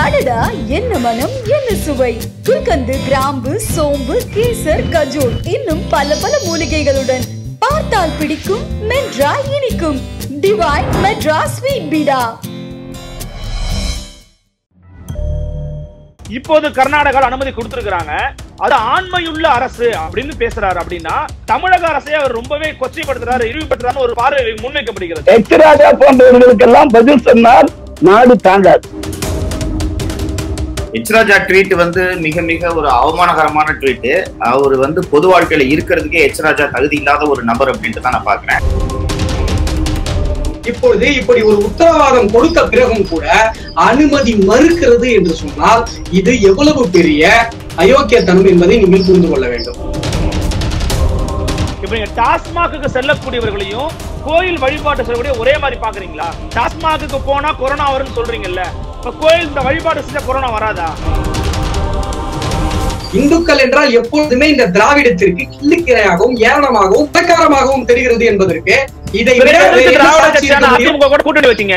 அடடா என்ன மனம் என்ன சுவை குல்கந்து கிராம்பு சோம்பு கேசர் கஜூர் இன்னும் பல பல மூலிகைகளுடன் பார்த்தால் பிடிக்கும் மெட்ரா இனிக்கும் டிவைன் மெட்ரா ஸ்வீட் பீடா இப்போது கர்நாடகாவில் அனுமதி கொடுத்திருக்காங்க அது ஆண்மையுள்ள அரசு அப்படின்னு பேசுறாரு அப்படின்னா தமிழக அரசை அவர் ரொம்பவே கொச்சைப்படுத்துறாரு இழிவுபடுத்துறாரு ஒரு பார்வை முன்வைக்கப்படுகிறது எச் ராஜா போன்றவர்களுக்கெல்லாம் பதில் சொன்னால் நாடு தாங்காது எச்ராஜா ட்வீட் வந்து மிக மிக ஒரு அவமானகரமான ட்வீட் அவர் வந்து பொது வாழ்க்கையில இருக்கிறதுக்கே எச்ராஜா தகுதி இல்லாத ஒரு நபர் அப்படின்ட்டு தான் நான் பாக்குறேன் இப்பொழுது இப்படி ஒரு உத்தரவாதம் கொடுத்த பிறகும் கூட அனுமதி மறுக்கிறது என்று சொன்னால் இது எவ்வளவு பெரிய அயோக்கியத்தனம் என்பதை நீங்கள் புரிந்து கொள்ள வேண்டும் இப்ப நீங்க டாஸ்மாக்கு செல்லக்கூடியவர்களையும் கோயில் வழிபாட்டு செல்லக்கூடிய ஒரே மாதிரி பாக்குறீங்களா டாஸ்மாக்கு போனா கொரோனா வரும்னு சொல்றீங்கல்ல இப்ப கோயில் இந்த வழிபாடு செஞ்சா கொரோனா வராதா இந்துக்கள் என்றால் எப்பொழுதுமே இந்த திராவிடத்திற்கு கிள்ளுக்கிரையாகவும் ஏளனமாகவும் பிரகாரமாகவும் தெரிகிறது என்பதற்கு இதை விட வேறு என்ன திராவிட சாட்சி இருக்க கட்சியான முடியும்? அதிமுக கூட கூட்டணி வச்சீங்க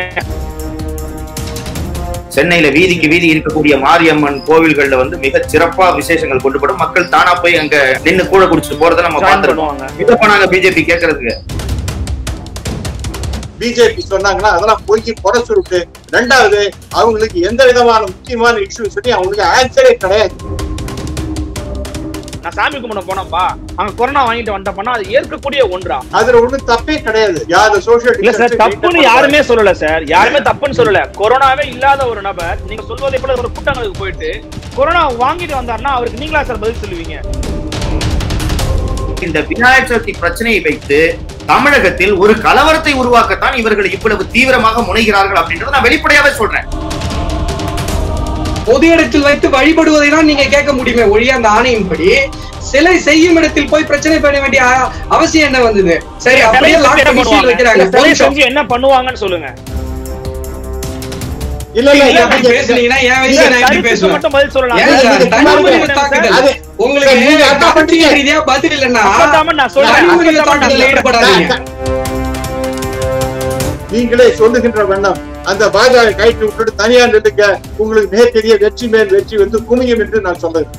சென்னையில வீதிக்கு வீதி இருக்கக்கூடிய மாரியம்மன் கோவில்கள்ல வந்து மிக சிறப்பா விசேஷங்கள் கொண்டுபடும் மக்கள் தானா போய் அங்க நின்னு கூட குடிச்சிட்டு போறதை நம்ம Join பார்த்திருக்கோம் பண்ணுவாங்க இதை பண்ணாங்க பிஜேபி கேட்கறதுக்கு பிஜேபி சொன்னாங்கன்னா அதெல்லாம் பொய்க்கு குறை சொல்லிட்டு ரெண்டாவது அவங்களுக்கு எந்த விதமான முக்கியமான இஷ்யூ சொல்லி அவங்களுக்கு ஆன்சரே கிடையாது நான் சாமி கும்பிட போனப்பா அங்க கொரோனா வாங்கிட்டு வந்தப்பனா அது ஏற்கக்கூடிய ஒன்றா அதுல ஒண்ணும் தப்பே கிடையாது யாரு சோசியல் இல்ல சார் தப்புன்னு யாருமே சொல்லல சார் யாருமே தப்புன்னு சொல்லல கொரோனாவே இல்லாத ஒரு நபர் நீங்க சொல்வதை போல ஒரு கூட்டங்களுக்கு போயிட்டு கொரோனா வாங்கிட்டு வந்தாருன்னா அவருக்கு நீங்களா சார் பதில் சொல்லுவீங்க இந்த விநாயகர் சதுர்த்தி பிரச்சனையை வைத்து தமிழகத்தில் ஒரு கலவரத்தை உருவாக்கத்தான் இவர்கள் இவ்வளவு தீவிரமாக முனைகிறார்கள் அப்படின்றத நான் வெளிப்படையாவே சொல்றேன் பொது இடத்தில் வைத்து வழிபடுவதை தான் நீங்க கேட்க முடியுமே ஒழிய அந்த ஆணையின்படி சிலை செய்யும் இடத்தில் போய் பிரச்சனை பண்ண வேண்டிய அ- அவசியம் என்ன வந்தது சரி அப்படியே லாக் பண்ணி சீல் வைக்கிறாங்க சிலை ஒரு நிமிஷம். செஞ்சு என்ன பண்ணுவாங்கன்னு சொல்லுங்க இல்ல இல்ல நீங்க இல்ல, அப்படி பேசுனீங்கன்னா என் வயசுல நான் எப்படி கருத்துக்கு பேசுவேன் மட்டும் பதில் சொல்லலாம் ஏன் சார், நீங்க தனிமனித சார், தாக்குதல். அது உங்களுக்கு நீங்க அதான் கருத்தியல் பண்றீங்க. ரீதியா பதில் இல்லைன்னா அப்பதாம நான் சொல்றேன். தனிமனித அப்பதாம நான் தாக்குதல்ல சொல்றேன். ஈடுபடாதீங்க நீங்களே சொல்லுகின்ற வண்ணம் அந்த பாஜக கைட்டு விட்டுட்டு தனியா நின்றுங்க உங்களுக்கு மிகப்பெரிய வெற்றி மேல் வெற்றி வந்து குமியும் என்று நான் சொல்றேன்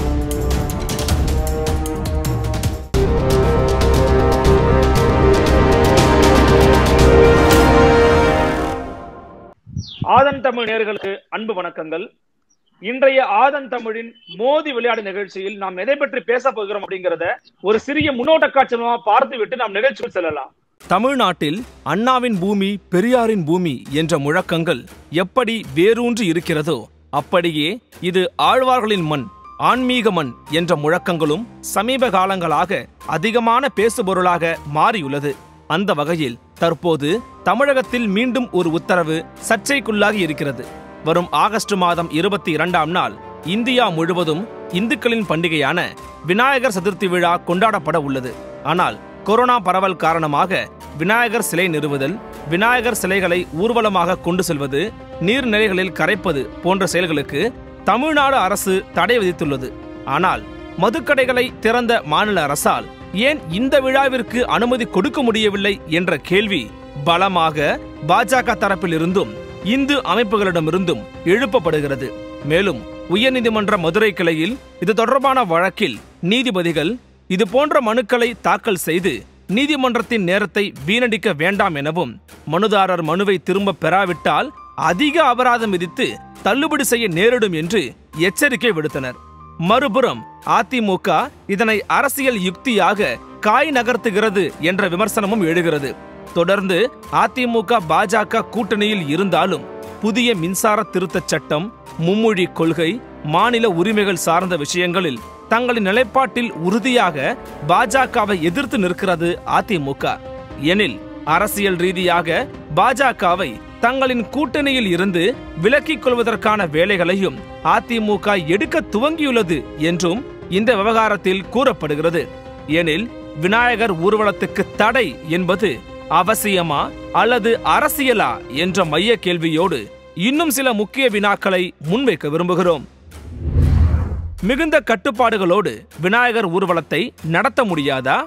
ஆதன் தமிழ் நேர்களுக்கு அன்பு வணக்கங்கள் இன்றைய ஆதன் தமிழின் மோதி விளையாடு நிகழ்ச்சியில் நாம் எதை பற்றி பேச போகிறோம் அப்படிங்கறத ஒரு சிறிய முன்னோட்ட காட்சியமா பார்த்து விட்டு நாம் நிகழ்ச்சிக்கு செல்லலாம் தமிழ்நாட்டில் அண்ணாவின் பூமி பெரியாரின் பூமி என்ற முழக்கங்கள் எப்படி வேரூன்றி இருக்கிறதோ அப்படியே இது ஆழ்வார்களின் மண் ஆன்மீக மண் என்ற முழக்கங்களும் சமீப காலங்களாக அதிகமான பேசுபொருளாக மாறியுள்ளது அந்த வகையில் தற்போது தமிழகத்தில் மீண்டும் ஒரு உத்தரவு சர்ச்சைக்குள்ளாகி இருக்கிறது வரும் ஆகஸ்ட் மாதம் இருபத்தி இரண்டாம் நாள் இந்தியா முழுவதும் இந்துக்களின் பண்டிகையான விநாயகர் சதுர்த்தி விழா கொண்டாடப்பட உள்ளது ஆனால் கொரோனா பரவல் காரணமாக விநாயகர் சிலை நிறுவுதல் விநாயகர் சிலைகளை ஊர்வலமாக கொண்டு செல்வது நீர்நிலைகளில் கரைப்பது போன்ற செயல்களுக்கு தமிழ்நாடு அரசு தடை விதித்துள்ளது ஆனால் மதுக்கடைகளை திறந்த மாநில அரசால் ஏன் இந்த விழாவிற்கு அனுமதி கொடுக்க முடியவில்லை என்ற கேள்வி பலமாக பாஜக தரப்பிலிருந்தும் இந்து அமைப்புகளிடமிருந்தும் எழுப்பப்படுகிறது மேலும் உயர்நீதிமன்ற மதுரை கிளையில் இது தொடர்பான வழக்கில் நீதிபதிகள் இது போன்ற மனுக்களை தாக்கல் செய்து நீதிமன்றத்தின் நேரத்தை வீணடிக்க வேண்டாம் எனவும் மனுதாரர் மனுவை திரும்ப பெறாவிட்டால் அதிக அபராதம் விதித்து தள்ளுபடி செய்ய நேரிடும் என்று எச்சரிக்கை விடுத்தனர் மறுபுறம் அதிமுக இதனை அரசியல் யுக்தியாக காய் நகர்த்துகிறது என்ற விமர்சனமும் எழுகிறது தொடர்ந்து அதிமுக பாஜக கூட்டணியில் இருந்தாலும் புதிய மின்சார திருத்தச் சட்டம் மும்மொழி கொள்கை மாநில உரிமைகள் சார்ந்த விஷயங்களில் தங்களின் நிலைப்பாட்டில் உறுதியாக பாஜகவை எதிர்த்து நிற்கிறது அதிமுக எனில் அரசியல் ரீதியாக பாஜகவை தங்களின் கூட்டணியில் இருந்து விலக்கிக் கொள்வதற்கான வேலைகளையும் அதிமுக எடுக்க துவங்கியுள்ளது என்றும் இந்த விவகாரத்தில் கூறப்படுகிறது எனில் விநாயகர் ஊர்வலத்துக்கு தடை என்பது அவசியமா அல்லது அரசியலா என்ற மைய கேள்வியோடு இன்னும் சில முக்கிய வினாக்களை முன்வைக்க விரும்புகிறோம் மிகுந்த கட்டுப்பாடுகளோடு விநாயகர் ஊர்வலத்தை நடத்த முடியாதா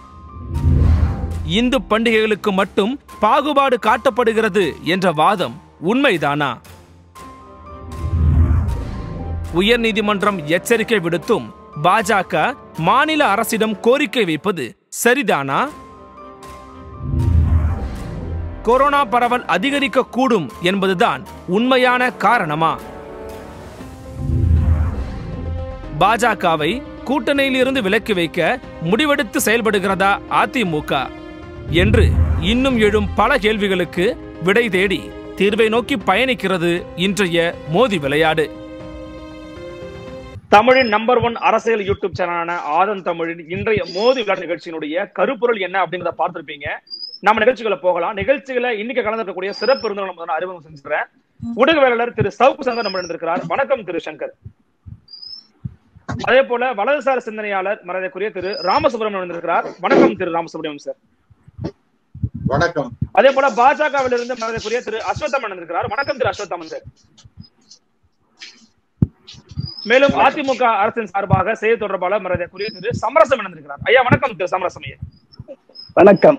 இந்து பண்டிகைகளுக்கு மட்டும் பாகுபாடு காட்டப்படுகிறது என்ற வாதம் உண்மைதானா உயர்நீதிமன்றம் எச்சரிக்கை விடுத்தும் பாஜக மாநில அரசிடம் கோரிக்கை வைப்பது சரிதானா கொரோனா பரவல் அதிகரிக்க கூடும் என்பதுதான் உண்மையான காரணமா பாஜகவை கூட்டணியிலிருந்து விலக்கி வைக்க முடிவெடுத்து செயல்படுகிறதா அதிமுக என்று இன்னும் எழும் பல கேள்விகளுக்கு விடை தேடி தீர்வை நோக்கி பயணிக்கிறது இன்றைய மோதி விளையாடு தமிழின் நம்பர் ஒன் அரசியல் யூடியூப் சேனலான ஆதன் தமிழின் இன்றைய மோதி விளையாட்டு நிகழ்ச்சியினுடைய கருப்பொருள் என்ன அப்படின்றத பார்த்திருப்பீங்க நம்ம நிகழ்ச்சிகளை போகலாம் நிகழ்ச்சிகளை இன்னைக்கு கலந்துக்கக்கூடிய சிறப்பு விருந்தினர் நம்ம அறிமுகம் செஞ்சுறேன் ஊடகவியலாளர் திரு சவுக்கு சங்கர் நம்ம இருந்திருக்கிறார் வணக்கம் திரு சங்கர் அதே போல வலதுசாரி சிந்தனையாளர் மரியாதைக்குரிய திரு ராமசுப்ரமணியம் இருந்திருக்கிறார் வணக்கம் திரு ராமசுப்ரமணியம் சார் வணக்கம் அதே போல பாஜகவில் இருந்து மரியாதைக்குரிய திரு அஸ்வத்தமன் இருக்கிறார் வணக்கம் திரு அஸ்வத்தமன் சார் மேலும் அதிமுக அரசின் சார்பாக செய்தி தொடர்பாளர் மரியாதைக்குரிய திரு சமரசம் இணைந்திருக்கிறார் ஐயா வணக்கம் திரு சமரசம் ஐயா வணக்கம்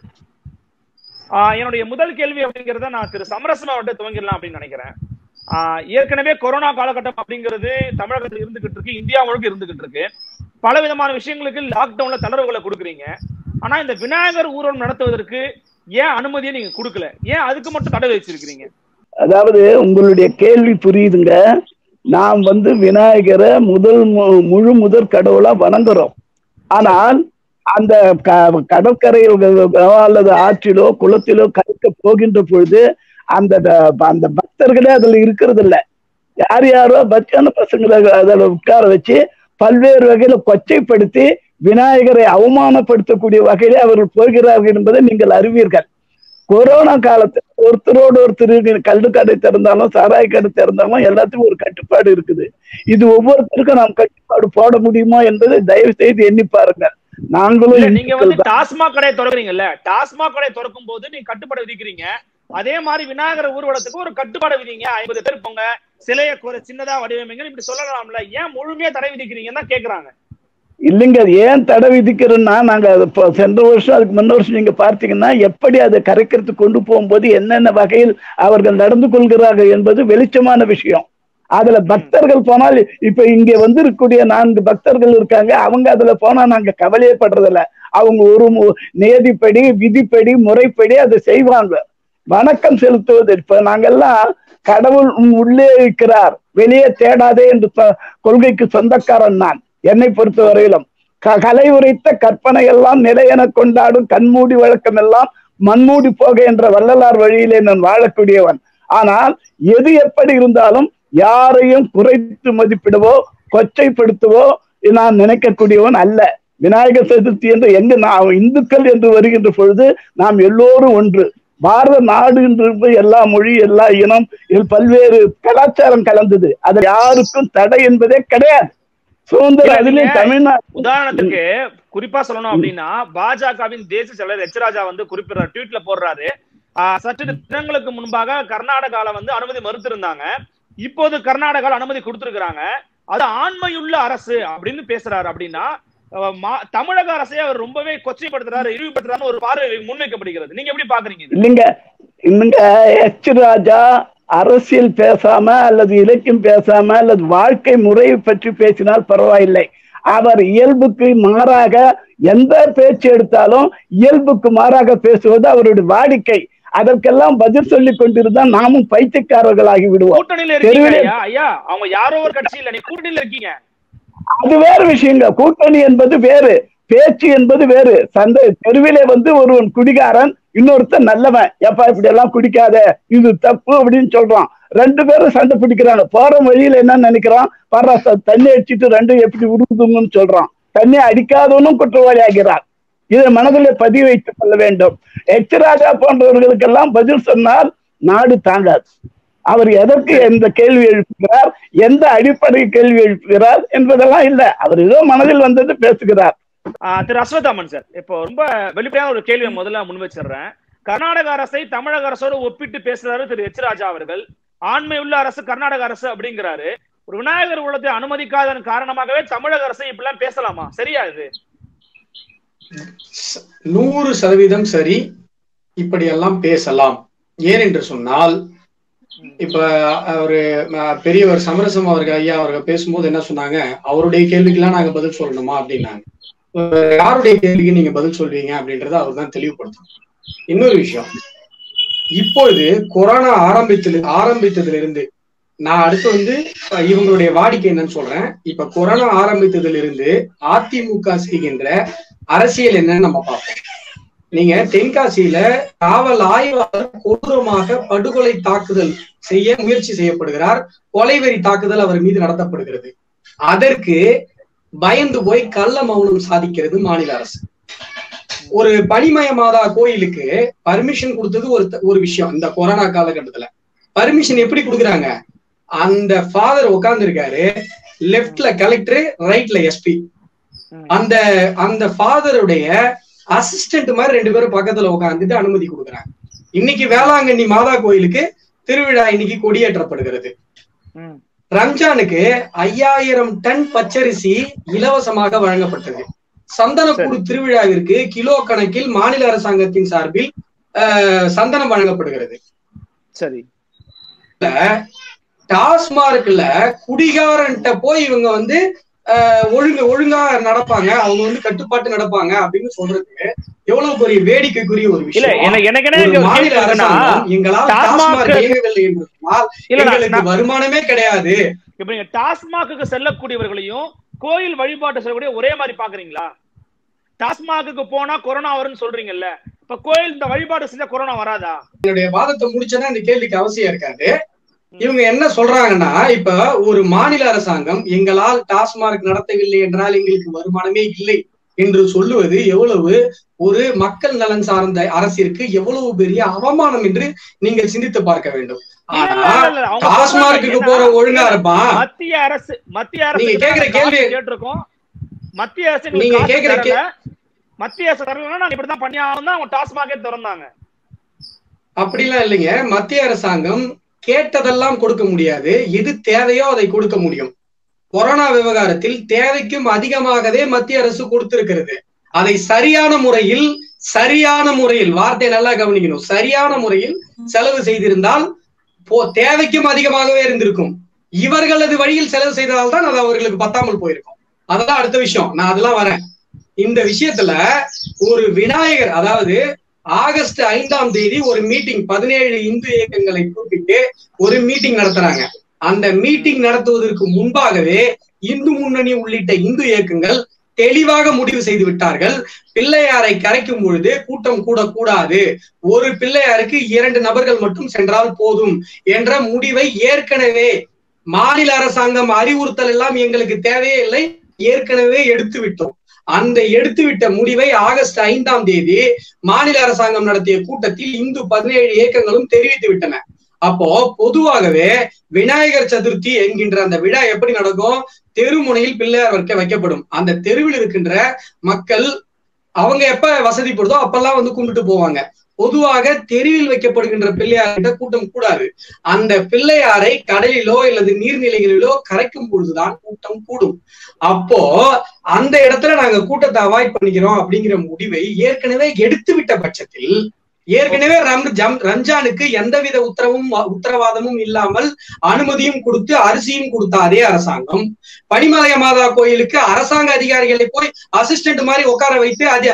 ஆஹ் என்னுடைய முதல் கேள்வி அப்படிங்கறத நான் திரு சமரசமா வந்து துவங்கிடலாம் அப்படின்னு நினைக்கிறேன் ஆஹ் ஏற்கனவே கொரோனா காலகட்டம் அப்படிங்கிறது தமிழகத்தில் இருந்துகிட்டு இருக்கு இந்தியா முழுக்க இருந்துகிட்டு இருக்கு பல விதமான விஷயங்களுக்கு லாக்டவுன்ல தளர்வுகளை கொடுக்குறீங்க ஆனா இந்த விநாயகர் ஊர்வலம் நடத்துவதற்கு ஏன் அனுமதியை நீங்க கொடுக்கல ஏன் அதுக்கு மட்டும் தடை வச்சிருக்கீங்க அதாவது உங்களுடைய கேள்வி புரியுதுங்க நாம் வந்து விநாயகரை முதல் மு- முழு முதற் கடவுளா வணங்குறோம் ஆனால் அந்த க- கடற்கரையில் அல்லது ஆற்றிலோ குளத்திலோ கலக்க போகின்ற பொழுது அந்த த- அந்த பக்தர்களே அதுல இருக்கிறது இல்ல யார் யாரோ பக்தான பசங்களை அதில் உட்கார வச்சு பல்வேறு வகையில கொச்சைப்படுத்தி விநாயகரை அவமானப்படுத்தக்கூடிய வகையிலே அவர்கள் போகிறார்கள் என்பதை நீங்கள் அறிவீர்கள் கொரோனா காலத்துல ஒருத்தரோடு ஒருத்தர் கல்லு கடை திறந்தாலும் சாராய கடை திறந்தாலும் எல்லாத்துக்கும் ஒரு கட்டுப்பாடு இருக்குது இது ஒவ்வொருத்தருக்கும் நாம் கட்டுப்பாடு போட முடியுமா என்பதை தயவு செய்து எண்ணி பாருங்க நாங்களும் இல்ல நீங்க வந்து இந்துக்கள் தான். டாஸ்மாக் கடையை திறக்கிறீங்கல்ல டாஸ்மாக் கடையை திறக்கும் போது நீங்க கட்டுப்பாடு விதிக்கிறீங்க அதே மாதிரி விநாயகர் ஊர்வலத்துக்கு ஒரு கட்டுப்பாடு விதிங்க ஐம்பது பேர் போங்க சிலையை குறை சின்னதா வடிவமைங்க இப்படி சொல்லலாம்ல ஏன் முழுமையா தடை விதிக்கிறீங்கன்னு தான் கேக்குறாங்க இல்லைங்க அது ஏன் தடை விதிக்கிறோம்னா நாங்க அது இப்போ சென்ற வருஷம் அதுக்கு முன்ன வருஷம் நீங்க பார்த்தீங்கன்னா எப்படி அதை கரைக்கிறதுக்கு கொண்டு போகும்போது என்னென்ன வகையில் அவர்கள் நடந்து கொள்கிறார்கள் என்பது வெளிச்சமான விஷயம் அதுல பக்தர்கள் போனால் இப்ப இங்க வந்திருக்கக்கூடிய நான்கு பக்தர்கள் இருக்காங்க அவங்க அதுல போனா நாங்க கவலையே படுறதில்ல அவங்க ஒரு மு- நியதிப்படி விதிப்படி முறைப்படி அதை செய்வாங்க வணக்கம் செலுத்துவது இப்ப நாங்கெல்லாம் கடவுள் உள்ளே இருக்கிறார் வெளியே தேடாதே என்று சொ- கொள்கைக்கு சொந்தக்காரன் நான் என்னை பொறுத்த வரையிலும் க- கலை உரைத்த கற்பனை எல்லாம் நிலையென கொண்டாடும் கண்மூடி வழக்கம் எல்லாம் மண்மூடி போக என்ற வள்ளலார் வழியிலே நான் வாழக்கூடியவன் ஆனால் எது எப்படி இருந்தாலும் யாரையும் குறைத்து மதிப்பிடவோ கொச்சைப்படுத்தவோ நான் நினைக்கக்கூடியவன் அல்ல விநாயகர் சதுர்த்தி என்று எங்க நாம் இந்துக்கள் என்று வருகின்ற பொழுது நாம் எல்லோரும் ஒன்று பாரத நாடு என்று எல்லா மொழி எல்லா இனம் இதில் பல்வேறு கலாச்சாரம் கலந்தது அது யாருக்கும் தடை என்பதே கிடையாது சுதந்திரம் இல்ல, அதிலே நீங்க தமிழ்நாடு உதாரணத்துக்கு குறிப்பா சொல்லணும் அப்படின்னா பாஜகவின் தேசிய செயலர் எச் ராஜா வந்து குறிப்பிடுற ட்வீட்ல போடுறாரு ஆஹ் சற்று தினங்களுக்கு முன்பாக கர்நாடகால வந்து அனுமதி மறுத்திருந்தாங்க இப்போது கர்நாடகால அனுமதி கொடுத்திருக்கிறாங்க அது ஆண்மையுள்ள அரசு அப்படின்னு பேசுறாரு அப்படின்னா அஹ் மா- தமிழக அரசை அவர் ரொம்பவே கொச்சைப்படுத்துறாரு இழிவுபடுத்துறாருன்னு ஒரு பார்வை முன்வைக்கப்படுகிறது நீங்க எப்படி பாக்குறீங்க இது? இல்லைங்க இன்னுங்க எச் ராஜா அரசியல் பேசாம அல்லது இலக்கியம் பேசாம அல்லது வாழ்க்கை முறையை பற்றி பேசினால் பரவாயில்லை அவர் இயல்புக்கு மாறாக எந்த பேச்சு எடுத்தாலும் இயல்புக்கு மாறாக பேசுவது அவருடைய வாடிக்கை அதற்கெல்லாம் பதில் சொல்லிக் கொண்டிருந்தால் நாமும் பைத்தியக்காரர்களாகி விடுவோம் கூட்டணியில இருக்கீங்க தெருவிலே- ஐயா ஐயா அவங்க யாரோ ஒரு கட்சி இல்ல நீ கூட்டணியில இருக்கீங்க அது வேறு விஷயங்க கூட்டணி என்பது வேறு பேச்சு என்பது வேறு சந்தை தெருவிலே வந்து ஒருவன் குடிகாரன் இன்னொருத்தன் நல்லவன் எப்பா இப்படி எல்லாம் குடிக்காத இது தப்பு அப்படின்னு சொல்றான் ரெண்டு பேரும் சண்டை பிடிக்கிறாங்க போற வழியில என்ன நினைக்கிறான் பர்றா ச- தண்ணி அடிச்சிட்டு ரெண்டும் எப்படி உருதுங்கன்னு சொல்றான் தண்ணி அடிக்காதவனும் குற்றவாளி ஆகிறான் இதை மனதிலே பதிவு வைத்துக் கொள்ள வேண்டும் எச் ராஜா போன்றவர்களுக்கெல்லாம் பதில் சொன்னால் நாடு தாங்காது அவர் எதற்கு எந்த கேள்வி எழுப்புகிறார் எந்த அடிப்படை கேள்வி எழுப்புகிறார் என்பதெல்லாம் இல்ல அவர் ஏதோ மனதில் வந்தது பேசுகிறார் ஆஹ் திரு அஸ்வதாமன் சார் இப்போ ரொம்ப வெளிப்படையான ஒரு கேள்வியை முதல்ல முன் வச்சிடுறேன் கர்நாடக அரசை தமிழக அரசோடு ஒப்பிட்டு பேசுறாரு திரு எச் ராஜா அவர்கள் ஆண்மை உள்ள அரசு கர்நாடக அரசு அப்படிங்கிறாரு ஒரு விநாயகர் உள்ளத்தை அனுமதிக்காதன் காரணமாகவே தமிழக அரசை இப்படிலாம் பேசலாமா சரியா இது ச- நூறு சதவீதம் சரி இப்படியெல்லாம் பேசலாம் ஏனென்று சொன்னால் இப்ப அவரு அஹ், பெரியவர் சமரசம் அவர்கள் ஐயா அவர்கள் பேசும்போது என்ன சொன்னாங்க அவருடைய கேள்விக்கெல்லாம் நாங்க பதில் சொல்லணுமா அப்படின்னாங்க அஹ், யாருடைய கேள்விக்கு நீங்க பதில் சொல்வீங்க அப்படின்றத அவர் தான் தெளிவுபடுத்தணும் இன்னொரு விஷயம் இப்பொழுது கொரோனா ஆரம்பித்தது ஆரம்பித்ததுல இருந்து நான் அடுத்து வந்து அஹ், இவங்களுடைய வாடிக்கை என்னன்னு சொல்றேன் இப்ப கொரோனா ஆரம்பித்ததுல இருந்து அதிமுக செய்கின்ற அரசியல் என்னன்னு நம்ம பார்ப்போம் நீங்க தென்காசியில காவல் ஆய்வாளர் கொடூரமாக படுகொலை தாக்குதல் செய்ய முயற்சி செய்யப்படுகிறார் கொலைவெறி தாக்குதல் அவர் மீது நடத்தப்படுகிறது அதற்கு பயந்து போய் கள்ள மௌனம் சாதிக்கிறது மாநில அரசு ஒரு பனிமய மாதா கோயிலுக்கு பர்மிஷன் கொடுத்தது ஒரு ஒரு விஷயம் இந்த கொரோனா காலகட்டத்துல பர்மிஷன் எப்படி கொடுக்குறாங்க அந்த ஃபாதர் உட்கார்ந்து இருக்காரு லெப்ட்ல கலெக்டர் ரைட்ல எஸ்பி அந்த அந்த ஃபாதருடைய அசிஸ்டன்ட் மாதிரி ரெண்டு பேரும் பக்கத்துல உட்கார்ந்துட்டு அனுமதி கொடுக்குறாங்க இன்னைக்கு வேளாங்கண்ணி மாதா கோயிலுக்கு திருவிழா இன்னைக்கு கொடியேற்றப்படுகிறது ம். ரம்ஜானுக்கு ஐயாயிரம் டன் பச்சரிசி இலவசமாக வழங்கப்பட்டது சந்தனக்கூடு திருவிழாவிற்கு கிலோ கணக்கில் மாநில அரசாங்கத்தின் சார்பில் அஹ், சந்தனம் வழங்கப்படுகிறது சரி டாஸ்மார்க்ல குடிகாரன்ட்ட போய் இவங்க வந்து அஹ், ஒழுங்கு ஒழுங்கா நடப்பாங்க அவங்க வந்து கட்டுப்பாட்டு நடப்பாங்க அப்படின்னு சொல்றது எவ்வளவு பெரிய வேடிக்கைக்குரிய ஒரு இல்ல விஷயம் எனக்கு எனக்கு என்ன ஒரு இங்க ஒரு மாநில கேள்வி இருக்குன்னா, அரசாங்கம் எங்களால் டாஸ்மாக் டாஸ்மாக் இயங்கவில்லை என்று சொன்னால் இல்ல நான்- எங்களுக்கு நான்- வருமானமே கிடையாது இப்ப நீங்க டாஸ்மாக்கு செல்லக்கூடியவர்களையும் கோயில் வழிபாட்டு செல்லக்கூடிய ஒரே மாதிரி பாக்குறீங்களா டாஸ்மாக்கு போனா கொரோனா வரும்னு சொல்றீங்கல்ல இப்ப கோயில் இந்த வழிபாடு செஞ்சா கொரோனா வராதா என்னுடைய வாதத்தை முடிச்சேன்னா இந்த கேள்விக்கு அவசியம் இருக்காது இவங்க என்ன சொல்றாங்கன்னா இப்ப ஒரு மாநில அரசாங்கம் எங்களால் டாஸ்மாக் நடத்தவில்லை என்றால் எங்களுக்கு வருமானமே இல்லை என்று சொல்லுவது எவ்வளவு ஒரு மக்கள் நலன் சார்ந்த அரசிற்கு எவ்வளவு பெரிய அவமானம் என்று நீங்கள் சிந்தித்து பார்க்க வேண்டும் இல்ல, ஆனா இல்ல, இல்ல, அவங்க டாஸ்மார்க்கு சொல்றாங்க போற என்னன்னா, ஒழுங்கா இருப்பான் மத்திய அரசு மத்திய அரசு நீங்க கேக்குற கேள்வி- கேட்டிருக்கோம் மத்திய அரசு எங்களுக்கு நீங்க காசு கேக்குற கே- தரல. மத்திய அரசு தரலன்னா நாங்க இப்படிதான் பண்ணி ஆகணும் தான் அவங்க டாஸ்மாகே திறந்தாங்க அப்படிலாம் இல்லைங்க மத்திய அரசாங்கம் கேட்டதெல்லாம் கொடுக்க முடியாது எது தேவையோ அதை கொடுக்க முடியும் கொரோனா விவகாரத்தில் தேவைக்கும் அதிகமாகவே மத்திய அரசு கொடுத்திருக்கிறது அதை சரியான முறையில் சரியான முறையில் வார்த்தை நல்லா கவனிக்கணும் சரியான முறையில் செலவு செய்திருந்தால் போ தேவைக்கும் அதிகமாகவே இருந்திருக்கும் இவர்களது வழியில் செலவு செய்ததால் தான் அது அவர்களுக்கு பத்தாமல் போயிருக்கும் அதெல்லாம் அடுத்த விஷயம் நான் அதெல்லாம் வரேன் இந்த விஷயத்துல ஒரு விநாயகர் அதாவது ஆகஸ்ட் ஐந்தாம் தேதி ஒரு மீட்டிங் பதினேழு இந்து இயக்கங்களை கூப்பிட்டு ஒரு மீட்டிங் நடத்துறாங்க அந்த மீட்டிங் நடத்துவதற்கு முன்பாகவே இந்து முன்னணி உள்ளிட்ட இந்து இயக்கங்கள் தெளிவாக முடிவு செய்து விட்டார்கள் பிள்ளையாரை கரைக்கும் பொழுது கூட்டம் கூட கூடாது ஒரு பிள்ளையாருக்கு இரண்டு நபர்கள் மட்டும் சென்றால் போதும் என்ற முடிவை ஏற்கனவே மாநில அரசாங்கம் அறிவுறுத்தல் எல்லாம் எங்களுக்கு தேவையே இல்லை ஏற்கனவே எடுத்து விட்டோம் அந்த எடுத்துவிட்ட முடிவை ஆகஸ்ட் ஐந்தாம் தேதி மாநில அரசாங்கம் நடத்திய கூட்டத்தில் இந்து பதினேழு இயக்கங்களும் தெரிவித்து விட்டன அப்போ பொதுவாகவே விநாயகர் சதுர்த்தி என்கின்ற அந்த விழா எப்படி நடக்கும் தெருமுனையில் பிள்ளையார் வைக்க வைக்கப்படும் அந்த தெருவில் இருக்கின்ற மக்கள் அவங்க எப்ப வசதிப்படுதோ அப்பெல்லாம் வந்து கும்பிட்டு போவாங்க பொதுவாக தெருவில் வைக்கப்படுகின்ற பிள்ளையார்கிட்ட கூட்டம் கூடாது அந்த பிள்ளையாரை கடலிலோ அல்லது நீர்நிலைகளிலோ கரைக்கும் பொழுதுதான் கூட்டம் கூடும் அப்போ அந்த இடத்துல நாங்க கூட்டத்தை அவாய்ட் பண்ணிக்கிறோம் அப்படிங்கிற முடிவை ஏற்கனவே எடுத்து விட்ட பட்சத்தில் ஏற்கனவே ரம் ஜம் ரம்ஜானுக்கு எந்தவித உத்தரவும் உத்தரவாதமும் இல்லாமல் அனுமதியும் கொடுத்து அரிசியும் கொடுத்த அதே அரசாங்கம் பனிமலைய மாதா கோயிலுக்கு அரசாங்க அதிகாரிகளை போய் அசிஸ்டன்ட் மாதிரி உட்கார வைத்து அது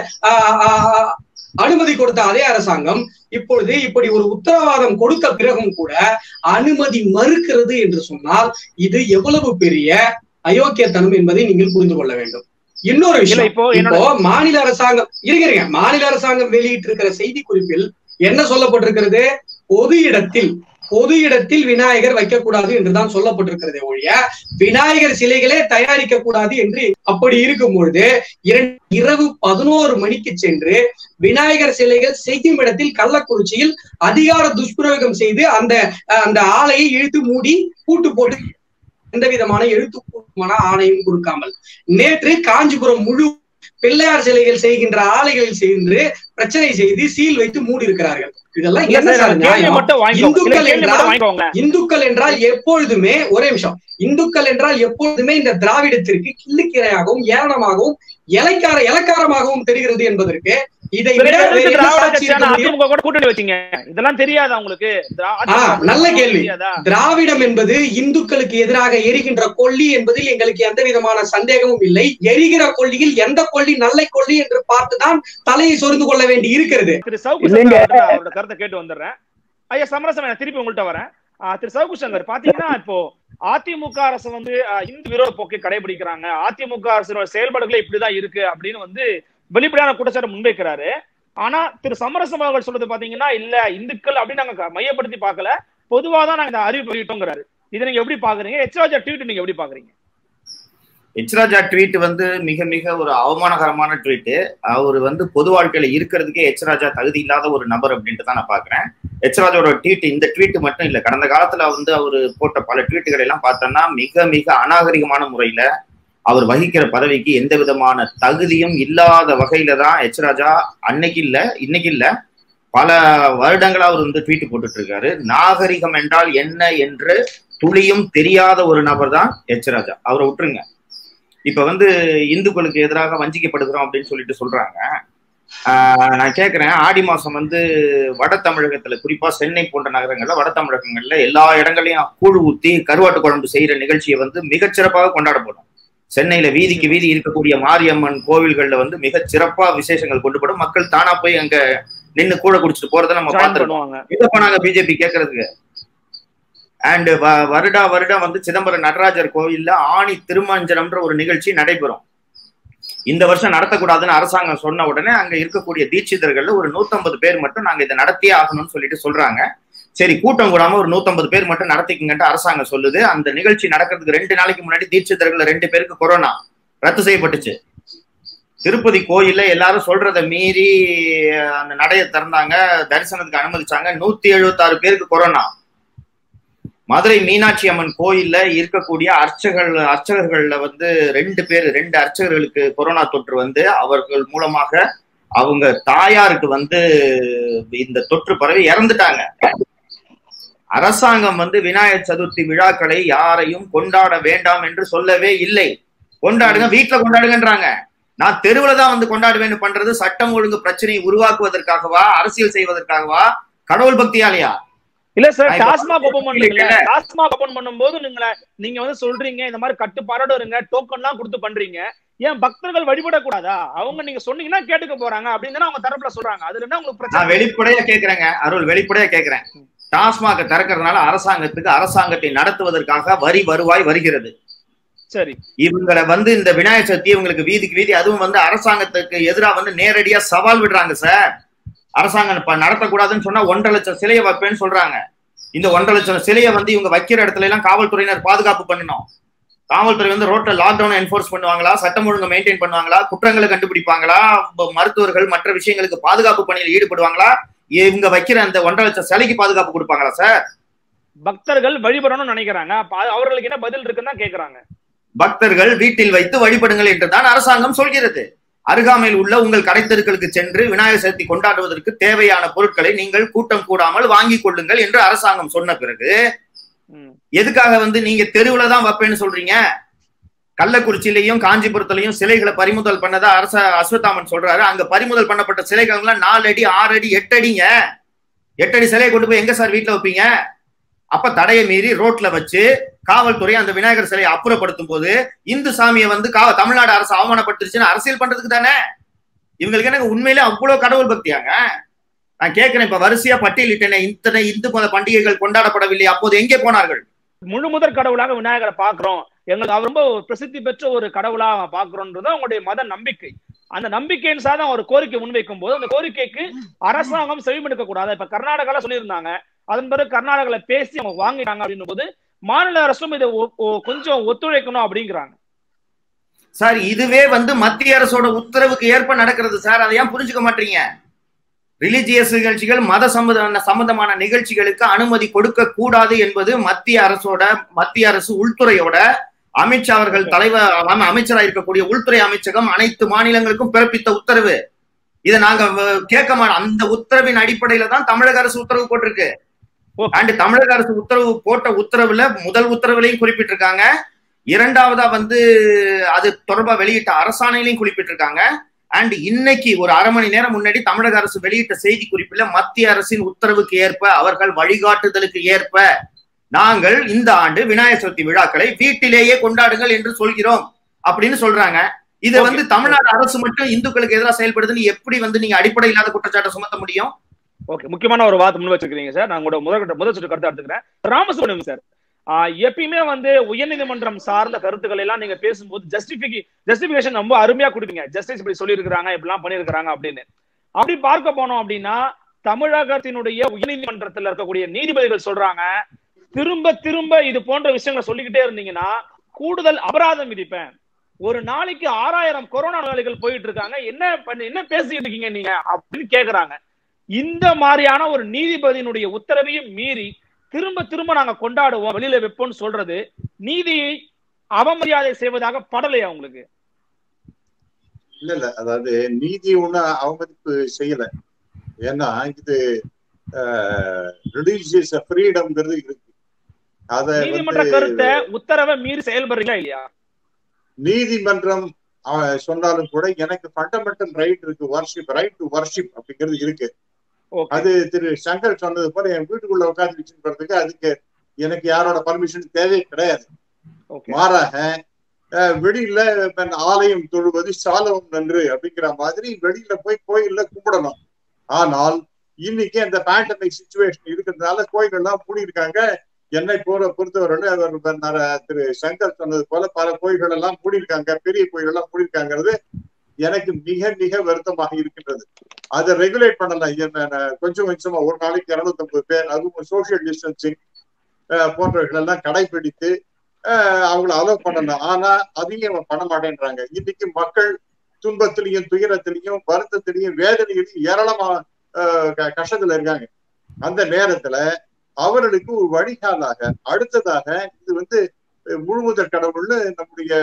அனுமதி கொடுத்த அதே அரசாங்கம் இப்பொழுது இப்படி ஒரு உத்தரவாதம் கொடுத்த பிறகும் கூட அனுமதி மறுக்கிறது என்று சொன்னால் இது எவ்வளவு பெரிய அயோக்கியத்தனம் என்பதை நீங்கள் புரிந்து கொள்ள வேண்டும் இன்னொரு விஷயம் இப்போ இப்போ மாநில அரசாங்கம் இருக்கிறீங்க மாநில அரசாங்கம் வெளியிட்டு இருக்கிற செய்தி குறிப்பில் என்ன சொல்லப்பட்டிருக்கிறது பொது இடத்தில் பொது இடத்தில் விநாயகர் வைக்கக்கூடாது என்றுதான் சொல்லப்பட்டிருக்கிறதே ஒழிய விநாயகர் சிலைகளே தயாரிக்க கூடாது என்று அப்படி இருக்கும் பொழுது இரவு பதினோரு மணிக்கு சென்று விநாயகர் சிலைகள் செய்யும் இடத்தில் கள்ளக்குறிச்சியில் அதிகார துஷ்பிரயோகம் செய்து அந்த அந்த ஆலையை இழுத்து மூடி பூட்டு போட்டு எந்த விதமான எழுத்துப்பூர்வமான ஆணையும் கொடுக்காமல் நேற்று காஞ்சிபுரம் முழு பிள்ளையார் சிலைகள் செய்கின்ற ஆலைகளில் சேர்ந்து பிரச்சனை செய்து சீல் வைத்து மூடி இருக்கிறார்கள் இதெல்லாம் என்ன சார் நியாயம் இந்துக்கள் என்றால் இந்துக்கள் என்றால் எப்பொழுதுமே ஒரே நிமிஷம் இந்துக்கள் என்றால் எப்பொழுதுமே இந்த திராவிடத்திற்கு கிள்ளுக்கிரையாகவும் ஏளனமாகவும் இலைக்கார இலக்காரமாகவும் தெரிகிறது என்பதற்கு இதை சில விட பேருக்கு வேறு என்ன திராவிட சாட்சி கட்சியான இருக்க முடியும்? அதிமுக கூட கூட்டணி வச்சீங்க இதெல்லாம் தெரியாதா உங்களுக்கு திரா- ஆ, அதிமுக நல்ல கேள்வி தெரியாதா திராவிடம் என்பது இந்துக்களுக்கு எதிராக எரிகின்ற கொல்லி என்பதில் எங்களுக்கு எந்த விதமான சந்தேகமும் இல்லை எரிகிற கொல்லியில் எந்த கொல்லி நல்ல கொல்லி என்று பார்த்துதான் தலையை சொரிந்து கொள்ள வேண்டி இருக்கிறது திரு சவுக்கு இல்லைங்க. சங்கர் அவர்கள் அவரோட கருத்தை கேட்டு வந்துடுறேன் ஐயா சமரசம் நான் திருப்பி உங்கள்ட்ட வரேன் ஆ, திரு சவுக்கு சங்கர் பாத்தீங்கன்னா இப்போ அதிமுக அரசு வந்து ஆ, இந்து விரோத போக்கை கடைபிடிக்கிறாங்க அதிமுக அரசோட செயல்பாடுகளே இப்படிதான் இருக்கு அப்படின்னு வந்து வெளிப்படையான குற்றச்சாட்டு முன்வைக்கிறாரு ஆனா திரு சமரசம் அவர்கள் சொல்றது பாத்தீங்கன்னா இல்ல இந்துக்கள் அப்படின்னு நாங்க க- மையப்படுத்தி பார்க்கல பொதுவா தான் நாங்க இந்த அறிவிப்பு வெளியிட்டோங்கிறாரு இதை நீங்க எப்படி பாக்குறீங்க எச்ராஜா ட்வீட் நீங்க எப்படி பாக்குறீங்க எச்ராஜா ட்வீட் வந்து மிக மிக ஒரு அவமானகரமான ட்வீட் அவர் வந்து பொது வாழ்க்கையில இருக்கிறதுக்கே எச்ராஜா தகுதி இல்லாத ஒரு நபர் அப்படின்ட்டு தான் நான் பாக்குறேன் எச்ராஜோட ட்வீட் இந்த ட்வீட் மட்டும் இல்ல கடந்த காலத்துல வந்து அவர் போட்ட பல ட்வீட்டுகளை எல்லாம் பார்த்தோம்னா மிக மிக அநாகரிகமான முறையில அவர் வகிக்கிற பதவிக்கு எந்த விதமான தகுதியும் இல்லாத வகையில தான் எச்ராஜா அன்னைக்கு இல்ல இன்னைக்கு இல்ல பல வருடங்களா அவர் வந்து ட்வீட் போட்டுட்டு இருக்காரு நாகரிகம் என்றால் என்ன என்று துளியும் தெரியாத ஒரு நபர் தான் எச்ராஜா அவரை விட்டுருங்க இப்ப வந்து இந்துக்களுக்கு எதிராக வஞ்சிக்கப்படுகிறோம் அப்படின்னு சொல்லிட்டு சொல்றாங்க ஆஹ் நான் கேக்குறேன் ஆடி மாசம் வந்து வட தமிழகத்துல குறிப்பா சென்னை போன்ற நகரங்கள்ல வட தமிழகங்கள்ல எல்லா இடங்களையும் கூழ் ஊத்தி கருவாட்டு குழம்பு செய்யற நிகழ்ச்சியை வந்து மிகச் சிறப்பாக கொண்டாடப்படும் சென்னையில வீதிக்கு வீதி இருக்கக்கூடிய மாரியம்மன் கோவில்கள்ல வந்து மிகச் சிறப்பா விசேஷங்கள் கொண்டுபடும் மக்கள் தானா போய் அங்க நின்னு கூழ குடிச்சிட்டு போறதை நம்ம ஜாயின் பார்த்திருக்கோம் பண்ணுவாங்க எங்க போனாங்க பிஜேபி கேட்கறதுக்கு அண்ட் வருடா வருடம் வந்து சிதம்பரம் நடராஜர் கோவில்ல ஆணி திருமஞ்சனம்ன்ற ஒரு நிகழ்ச்சி நடைபெறும் இந்த வருஷம் நடத்தக்கூடாதுன்னு அரசாங்கம் சொன்ன உடனே அங்க இருக்கக்கூடிய தீட்சிதர்கள்ல ஒரு நூத்தம்பது பேர் மட்டும் நாங்க இதை நடத்தியே ஆகணும்னு சொல்லிட்டு சொல்றாங்க சரி கூட்டம் கூடாம ஒரு நூத்தம்பது பேர் மட்டும் நடத்திக்கங்கன்ட்டு அரசாங்கம் சொல்லுது அந்த நிகழ்ச்சி நடக்கிறதுக்கு ரெண்டு நாளைக்கு முன்னாடி தீட்சிதர்கள் ரெண்டு பேருக்கு கொரோனா ரத்து செய்யப்பட்டுச்சு திருப்பதி கோயில்ல எல்லாரும் சொல்றத மீறி அஹ், அந்த நடைய திறந்தாங்க தரிசனத்துக்கு அனுமதிச்சாங்க நூத்தி எழுபத்தாறு பேருக்கு கொரோனா மதுரை மீனாட்சி அம்மன் கோயில்ல இருக்கக்கூடிய அர்ச்சகர்கள் அர்ச்சகர்கள்ல வந்து ரெண்டு பேர் ரெண்டு அர்ச்சகர்களுக்கு கொரோனா தொற்று வந்து அவர்கள் மூலமாக அவங்க தாயாருக்கு வந்து இந்த தொற்று பரவி இறந்துட்டாங்க அரசாங்கம் வந்து விநாயகர் சதுர்த்தி விழாக்களை யாரையும் கொண்டாட வேண்டாம் என்று சொல்லவே இல்லை கொண்டாடுங்க வீட்டுல கொண்டாடுங்கன்றாங்க நான் தெருவுல தான் வந்து கொண்டாடுவேன்னு பண்றது சட்டம் ஒழுங்கு பிரச்சனையை உருவாக்குவதற்காகவா அரசியல் செய்வதற்காகவா கடவுள் பக்தியாலையா இல்ல சார் நான் இப்ப டாஸ்மாக் ஓபன் பண்ணீங்கல்ல கேட்கல. டாஸ்மாக் ஓபன் பண்ணும்போது நீங்க நீங்க வந்து சொல்றீங்க இந்த மாதிரி கட்டுப்பாடோட இருங்க டோக்கன் எல்லாம் கொடுத்து பண்றீங்க ஏன் பக்தர்கள் வழிபடக்கூடாதா அவங்க நீங்க சொன்னீங்கன்னா கேட்டுக்க போறாங்க அப்படின்னு தானே அவங்க தரப்புல சொல்றாங்க அதுல என்ன உங்களுக்கு நான் பிரச்சனை வெளிப்படையா கேக்குறேங்க அருள் வெளிப்படையா கேக்குறேன் டாஸ்மாக திறக்கிறதுனால அரசாங்கத்துக்கு அரசாங்கத்தை நடத்துவதற்காக வரி வருவாய் வருகிறது சரி இவங்களை வந்து இந்த விநாயகர் சதுர்த்தி இவங்களுக்கு வீதிக்கு வீதி அதுவும் வந்து அரசாங்கத்துக்கு எதிராக வந்து நேரடியா சவால் விடுறாங்க சார் அரசாங்கம் இப்ப நடத்தக்கூடாதுன்னு சொன்னா ஒன்றரை லட்சம் சிலையை வைப்பேன்னு சொல்றாங்க இந்த ஒன்றரை லட்சம் சிலையை வந்து இவங்க வைக்கிற இடத்துல எல்லாம் காவல்துறையினர் பாதுகாப்பு பண்ணணும் காவல்துறை வந்து ரோட்ல லாக்டவுன் என்ஃபோர்ஸ் பண்ணுவாங்களா சட்டம் ஒழுங்கு மெயின்டைன் பண்ணுவாங்களா குற்றங்களை கண்டுபிடிப்பாங்களா ப- மருத்துவர்கள் மற்ற விஷயங்களுக்கு பாதுகாப்பு பணியில் ஈடுபடுவாங்களா இவங்க வைக்கிற அந்த ஒன்றரை லட்சம் சிலைக்கு பாதுகாப்பு கொடுப்பாங்களா சார் பக்தர்கள் வழிபடணும்னு நினைக்கிறாங்க அப்ப அது- அவர்களுக்கு என்ன பதில் இருக்குன்னு தான் கேக்குறாங்க பக்தர்கள் வீட்டில் வைத்து வழிபடுங்கள் என்றுதான் அரசாங்கம் சொல்கிறது அருகாமையில் உள்ள உங்கள் கடைத்தெருக்களுக்கு சென்று விநாயகர் சதுர்த்தி கொண்டாடுவதற்கு தேவையான பொருட்களை நீங்கள் கூட்டம் கூடாமல் வாங்கிக் கொள்ளுங்கள் என்று அரசாங்கம் சொன்ன பிறகு ம். எதுக்காக வந்து நீங்க தெருவுல தான் வைப்பேன்னு சொல்றீங்க கள்ளக்குறிச்சியிலையும் காஞ்சிபுரத்திலையும் சிலைகளை பறிமுதல் பண்ணதா அரச அஸ்வத்தாமன் சொல்றாரு அங்க பறிமுதல் பண்ணப்பட்ட சிலைகள் எல்லாம் நாலு அடி ஆறு அடி எட்டு அடிங்க எட்டு அடி சிலையை கொண்டு போய் எங்க சார் வீட்டுல வைப்பீங்க அப்ப தடையை மீறி ரோட்ல வச்சு காவல்துறை அந்த விநாயகர் சிலையை அப்புறப்படுத்தும் போது இந்து சாமியை வந்து கா- தமிழ்நாடு அரசு அவமானப்படுத்துருச்சுன்னு அரசியல் பண்றதுக்கு தானே இவங்களுக்கு எனக்கு உண்மையிலே அவ்வளவு கடவுள் பக்தியாங்க நான் கேட்கிறேன் இப்ப வரிசையா பட்டியலிட்டேனே இத்தனை இந்து மத பண்டிகைகள் கொண்டாடப்படவில்லை அப்போது எங்கே போனார்கள் முழு முதற் கடவுளாக விநாயகரை பாக்குறோம் எங்களுக்கு அவர் ரொம்ப பிரசித்தி பெற்ற ஒரு கடவுளா பாக்குறோன்றது அவங்களுடைய மத நம்பிக்கை அந்த நம்பிக்கையின் சாதம் ஒரு கோரிக்கை முன்வைக்கும் போது அந்த கோரிக்கைக்கு அரசாங்கம் செவிமடுக்க கூடாது இப்ப கர்நாடகால சொல்லியிருந்தாங்க அதன் பிறகு கர்நாடகால பேசி அவங்க வாங்கிட்டாங்க அப்படின்னும் போது மாநில அரசும் இதை ஒ- ஒ- கொஞ்சம் ஒத்துழைக்கணும் அப்படிங்கிறாங்க சார் இதுவே வந்து மத்திய அரசோட உத்தரவுக்கு ஏற்ப நடக்கிறது சார் அதை ஏன் புரிஞ்சுக்க மாட்டீங்க ரிலிஜியஸ் நிகழ்ச்சிகள் மத சம்பந்த சம்பந்தமான நிகழ்ச்சிகளுக்கு அனுமதி கொடுக்க கூடாது என்பது மத்திய அரசோட மத்திய அரசு உள்துறையோட அமித்ஷா அவர்கள் தலைவர் ஆமா, அமைச்சரா இருக்கக்கூடிய உள்துறை அமைச்சகம் அனைத்து மாநிலங்களுக்கும் பிறப்பித்த உத்தரவு இதை நாங்க வ- கேட்க மாட்டோம் அந்த உத்தரவின் அடிப்படையில தான் தமிழக அரசு உத்தரவு போட்டிருக்கு Okay. அண்ட் தமிழக அரசு உத்தரவு போட்ட உத்தரவுல முதல் உத்தரவுலையும் குறிப்பிட்டிருக்காங்க இரண்டாவதா வந்து அது தொடர்பா வெளியிட்ட அரசாணையிலையும் குறிப்பிட்டிருக்காங்க அண்ட் இன்னைக்கு ஒரு அரை மணி நேரம் முன்னாடி தமிழக அரசு வெளியிட்ட செய்தி குறிப்பில் மத்திய அரசின் உத்தரவுக்கு ஏற்ப அவர்கள் வழிகாட்டுதலுக்கு ஏற்ப நாங்கள் இந்த ஆண்டு விநாயகர் சதுர்த்தி விழாக்களை வீட்டிலேயே கொண்டாடுங்கள் என்று சொல்கிறோம் அப்படின்னு சொல்றாங்க இது Okay. வந்து தமிழ்நாடு அரசு மட்டும் இந்துக்களுக்கு எதிராக செயல்படுதுன்னு எப்படி வந்து நீங்க அடிப்படை இல்லாத குற்றச்சாட்டை சுமத்த முடியும் ஓகே முக்கியமான ஒரு வார்த்தை முன் வச்சிருக்கீங்க சார் நான் உங்களோட முதல் முதல் சுற்று கருத்தை எடுத்துக்கிறேன் ராமசுப்ரமணியம் சார் ஆஹ் எப்பயுமே வந்து உயர்நீதிமன்றம் சார்ந்த கருத்துக்கள் எல்லாம் நீங்க பேசும்போது ஜஸ்டிபிகி ஜஸ்டிபிகேஷன் ரொம்ப அருமையா கொடுப்பீங்க ஜஸ்டிஸ் இப்படி சொல்லியிருக்கிறாங்க இப்படிலாம் பண்ணியிருக்கிறாங்க அப்படின்னு அப்படி பார்க்க போனோம் அப்படின்னா தமிழகத்தினுடைய உயர்நீதிமன்றத்தில் இருக்கக்கூடிய நீதிபதிகள் சொல்றாங்க திரும்ப திரும்ப இது போன்ற விஷயங்களை சொல்லிக்கிட்டே இருந்தீங்கன்னா கூடுதல் அபராதம் விதிப்பேன் ஒரு நாளைக்கு ஆறாயிரம் கொரோனா நோயாளிகள் போயிட்டு இருக்காங்க என்ன பண்ணி என்ன பேசிட்டு இருக்கீங்க நீங்க அப்படின்னு கேக்குறாங்க இந்த மாதிரியான ஒரு நீதிபதியினுடைய உத்தரவையும் மீறி திரும்ப திரும்ப நாங்க கொண்டாடுவோம் வெளியில வைப்போம்னு சொல்றது நீதியை அவமரியாதை செய்வதாக படலையா உங்களுக்கு இல்ல இல்ல அதாவது நீதி ஒண்ணு அவமதிப்பு செய்யல ஏன்னா இது ரிலீஜியஸ் ஃப்ரீடம்ங்கிறது இருக்கு அத நீதிமன்ற வந்து கருத்தை உத்தரவை மீறி செயல்படுறீங்களா இல்லையா நீதிமன்றம் அஹ், சொன்னாலும் கூட எனக்கு ஃபண்டமெண்டல் ரைட் இருக்கு வர்ஷிப் ரைட் டு வர்ஷிப் அப்படிங்கிறது இருக்கு ஓகே அது திரு சங்கர் சொன்னது போல என் வீட்டுக்குள்ள உட்கார்ந்து வச்சுக்கிறதுக்கு அதுக்கு எனக்கு யாரோட பர்மிஷன் தேவையே கிடையாது ஓகே மாறாக அஹ், வெளியில இப்ப ஆலயம் தொழுவது சாலவம் நன்று அப்படிங்கிற மாதிரி வெளியில போய் கோயில்ல கும்பிடணும் ஆனால் இன்னைக்கு அந்த பேண்டமிக் சுச்சுவேஷன் இருக்கிறதுனால கோயில்கள்லாம் மூடியிருக்காங்க என்னை போற பொறுத்தவரை அவர் இப்ப நர- திரு சங்கர் சொன்னது போல பல கோயில்கள் எல்லாம் மூடியிருக்காங்க பெரிய கோயில்கள் எல்லாம் மூடியிருக்காங்கிறது எனக்கு மிக மிக வருத்தமாக இருக்கின்றது அதை ரெகுலேட் பண்ணலாம் என்ன- என்ன- கொஞ்சம் கொஞ்சமா ஒரு நாளைக்கு இருநூத்தி ஐம்பது பேர் அதுவும் சோசியல் டிஸ்டன்சிங் போன்றவர்கள் எல்லாம் கடைபிடித்து அஹ், அவங்கள அலோவ் பண்ணணும் ஆனா அதையும் அவன் பண்ண மாட்டேன்றாங்க இன்னைக்கு மக்கள் துன்பத்திலையும் துயரத்திலையும் வருத்தத்திலையும் வேதனையிலையும் ஏராளமா அஹ், க- கஷ்டத்துல இருக்காங்க அந்த நேரத்துல அவர்களுக்கு ஒரு வழிகாலாக அடுத்ததாக இது வந்து அஹ், முழுமுதற் கடவுள்னு நம்முடைய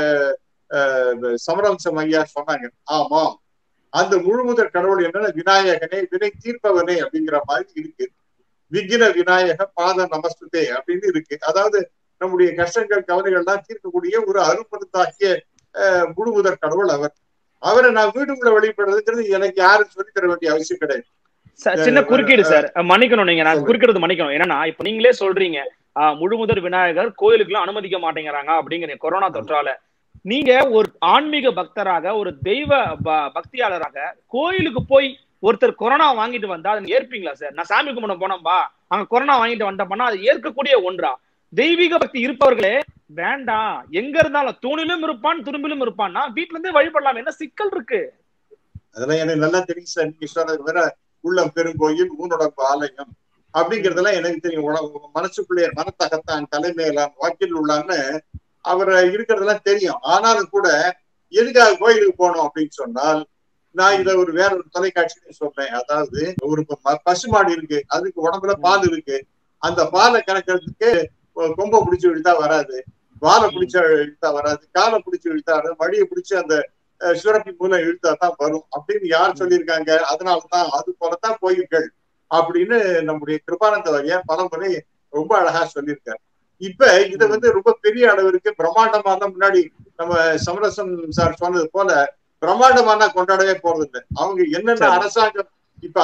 அஹ், சமரவம்சம் ஐயா சொன்னாங்க ஆமா அந்த முழுமுதற் கடவுள் என்னன்னா விநாயகனே வினை தீர்ப்பவனே அப்படிங்கிற மாதிரி இருக்கு விக்ன விநாயக பாத நமஸ்துதே அப்படின்னு இருக்கு அதாவது நம்முடைய கஷ்டங்கள் கவலைகள்லாம் தீர்க்கக்கூடிய ஒரு அருமருந்தாகிய அஹ், முழுமுதற் கடவுள் அவர் அவரை நான் வீட்டுக்குள்ள வழிபடுறதுங்கிறது எனக்கு யாரும் சொல்லித் தர வேண்டிய அவசியம் கிடையாது சார், சின்ன குறுக்கீடு சார் மன்னிக்கணும் நீங்க நான் சொல்லுங்க. குறுக்கிறது மன்னிக்கணும் என்னன்னா இப்ப நீங்களே சொல்றீங்க ஆஹ், முழுமுதற் விநாயகர் கோயிலுக்குலாம் அனுமதிக்க மாட்டேங்கிறாங்க அப்படிங்கிற கொரோனா தொற்றால நீங்க ஒரு ஆன்மீக பக்தராக ஒரு தெய்வ ப- பக்தியாளராக கோயிலுக்கு போய் ஒருத்தர் கொரோனா வாங்கிட்டு வந்தா அதை ஏற்பீங்களா சார் நான் சாமி கும்பிட போனோம்பா அங்க கொரோனா வாங்கிட்டு வந்தப்பன்னா அது ஏற்கக்கூடிய ஒன்றா தெய்வீக பக்தி இருப்பவர்களே வேண்டாம் எங்க இருந்தாலும் தூணிலும் இருப்பான் துரும்பிலும் இருப்பான்னா வீட்டுல இருந்தே வழிபடலாம் என்ன சிக்கல் இருக்கு அதெல்லாம் எனக்கு நல்லா தெரியும் சார் நீங்க சொன்னது வேற உள்ளம் பெருங்கோயில் ஊனோடம்பு ஆலயம் அப்படிங்கறதெல்லாம் எனக்கு தெரியும் உல- மனசுக்குள்ளே மனத்தகத்தான் தலைமையிலான் வாக்கில் உள்ளான்னு அவர் இருக்கிறதெல்லாம் தெரியும் ஆனாலும் கூட எதுக்காக கோயிலுக்கு போகணும் அப்படின்னு சொன்னால் நான் இத ஒரு வேற ஒரு தொலைக்காட்சியில சொல்றேன் அதாவது ஒரு ப- ம- பசுமாடு இருக்கு அதுக்கு உடம்புல பால் இருக்கு அந்த பாலை கணக்கிறதுக்கு கொ- கொம்பை பிடிச்சு இழுத்தா வராது வாலை பிடிச்சா இழுத்தா வராது காலை பிடிச்சு இழுத்தா வராது மடியை பிடிச்சு அந்த அஹ், சுரப்பி மூலம் இழுத்தா தான் வரும் அப்படின்னு யார் சொல்லியிருக்காங்க அதனாலதான் அது போலதான் கோயில்கள் அப்படின்னு நம்முடைய கிருபானந்த வாரியார் பலமுறை ரொம்ப அழகா சொல்லியிருக்காரு இப்ப இத வந்து ரொம்ப பெரிய அளவிற்கு பிரம்மாண்டமா தான் முன்னாடி நம்ம சமரசம் சார் சொன்னது போல பிரம்மாண்டமான கொண்டாடவே போறது இல்லை அவங்க என்னென்ன சரி. அரசாங்கம் இப்ப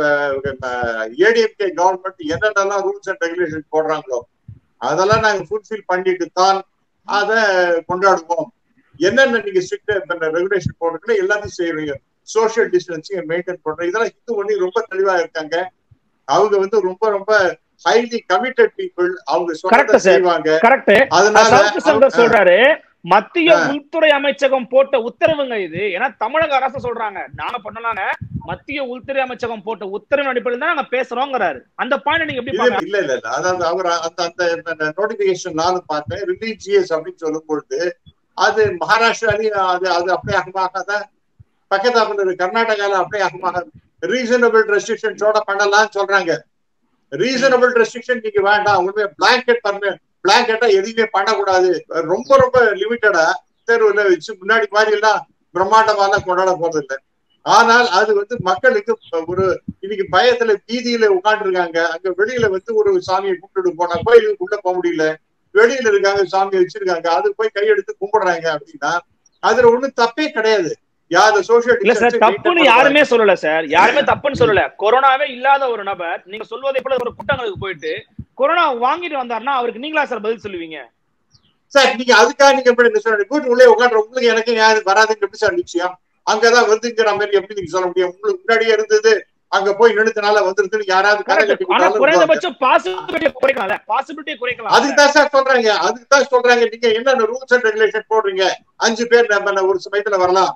ஏடிஎம்கே கவர்மெண்ட் என்னென்னலாம் ரூல்ஸ் அண்ட் ரெகுலேஷன் போடுறாங்களோ அதெல்லாம் நாங்க ஃபுல்ஃபில் பண்ணிட்டு தான் அதை கொண்டாடுவோம் என்னென்ன நீங்க ஸ்ட்ரிக்ட் ரெகுலேஷன் போடுறீங்களோ எல்லாத்தையும் செய்யறீங்க சோஷியல் டிஸ்டன்சிங் மெயின்டைன் பண்றோம் இதெல்லாம் இந்து ஒண்ணி ரொம்ப தெளிவா இருக்காங்க அவங்க வந்து ரொம்ப ரொம்ப ஹைலி கமிட்டட் பீப்புள் அவங்க சொன்னதை Correct, sir. செய்வாங்க கரெக்ட் அதனால சவுக்கு சங்கர் அவங்க- சொல்றாரு மத்திய ஆ. உள்துறை அமைச்சகம் போட்ட உத்தரவுங்க இது ஏன்னா தமிழக அரசு சொல்றாங்க நாங்க பண்ணலாங்க மத்திய உள்துறை அமைச்சகம் போட்ட உத்தரவின் அடிப்படையில் தான் நாங்க பேசுறோங்கிறாரு அந்த பாயிண்ட் நீங்க எப்படி இது பாக்குறீங்க இல்ல இல்ல இல்ல அதாவது அவர் அந்த அந்த நோட்டிபிகேஷன் நானும் பார்த்தேன் ரிலீஜியஸ் அப்படின்னு சொல்லும் பொழுது அது மகாராஷ்டிராலையும் அது அது அப்படியே அகமாக பக்கத்தாப்புல இருக்கு கர்நாடகால அப்படியே அகமாக ரீசனபிள் ரெஸ்ட்ரிக்ஷன்ஸோட பண்ணலாம்னு சொல்றாங்க ரீசனபிள் ரெஸ்ட்ரிக்ஷன் நீங்க வேண்டாம் உண்மையா பிளாங்கெட் பண்ண பிளாங்கெட்டா எதுவுமே பண்ணக்கூடாது ரொம்ப ரொம்ப லிமிட்டடா தெருவுல வச்சு முன்னாடி மாதிரி எல்லாம் பிரம்மாண்டமாலாம் கொண்டாட போறது இல்லை ஆனால் அது வந்து மக்களுக்கு ஒரு இன்னைக்கு பயத்துல பீதியில உட்கார்ந்து இருக்காங்க அங்க வெளியில வந்து ஒரு சாமியை கும்பிட்டு போனா கோயிலுக்கு உள்ள போக முடியல வெளியில இருக்காங்க சாமியை வச்சிருக்காங்க அது போய் கையெடுத்து கும்பிடுறாங்க அப்படின்னா அதுல ஒண்ணும் தப்பே கிடையாது யார் சோசியல் இல்ல சார் தப்புன்னு யாருமே சொல்லல சார் யாருமே தப்புன்னு சொல்லல கொரோனாவே இல்லாத ஒரு நபர் நீங்க சொல்வதை போல ஒரு கூட்டங்களுக்கு போயிட்டு கொரோனா வாங்கிட்டு வந்தாருன்னா அவருக்கு நீங்களா சார் பதில் சொல்லுவீங்க சார் நீங்க அதுக்காக நீங்க எப்படி என்ன சொல்றீங்க வீட்டு உள்ளே உட்காந்து உங்களுக்கு எனக்கு யாரு வராதுன்னு எப்படி சார் நிச்சயம் அங்கதான் வந்துங்கிற மாதிரி எப்படி நீங்க சொல்ல முடியும் உங்களுக்கு முன்னாடியே இருந்தது அங்க போய் நிறுத்தினால வந்துருதுன்னு யாராவது கதை கட்டி ஆனா கொடுத்தாலும் குறைந்தபட்சம் பாசிபிலிட்டியை குறைக்கலாம்ல பாசிபிலிட்டியை குறைக்கலாம் அதுக்கு தான் சார் சொல்றாங்க அதுக்கு தான் சொல்றாங்க நீங்க என்னென்ன ரூல்ஸ் அண்ட் ரெகுலேஷன் போடுறீங்க அஞ்சு பேர் நம்ம ஒரு சமயத்துல வரலாம்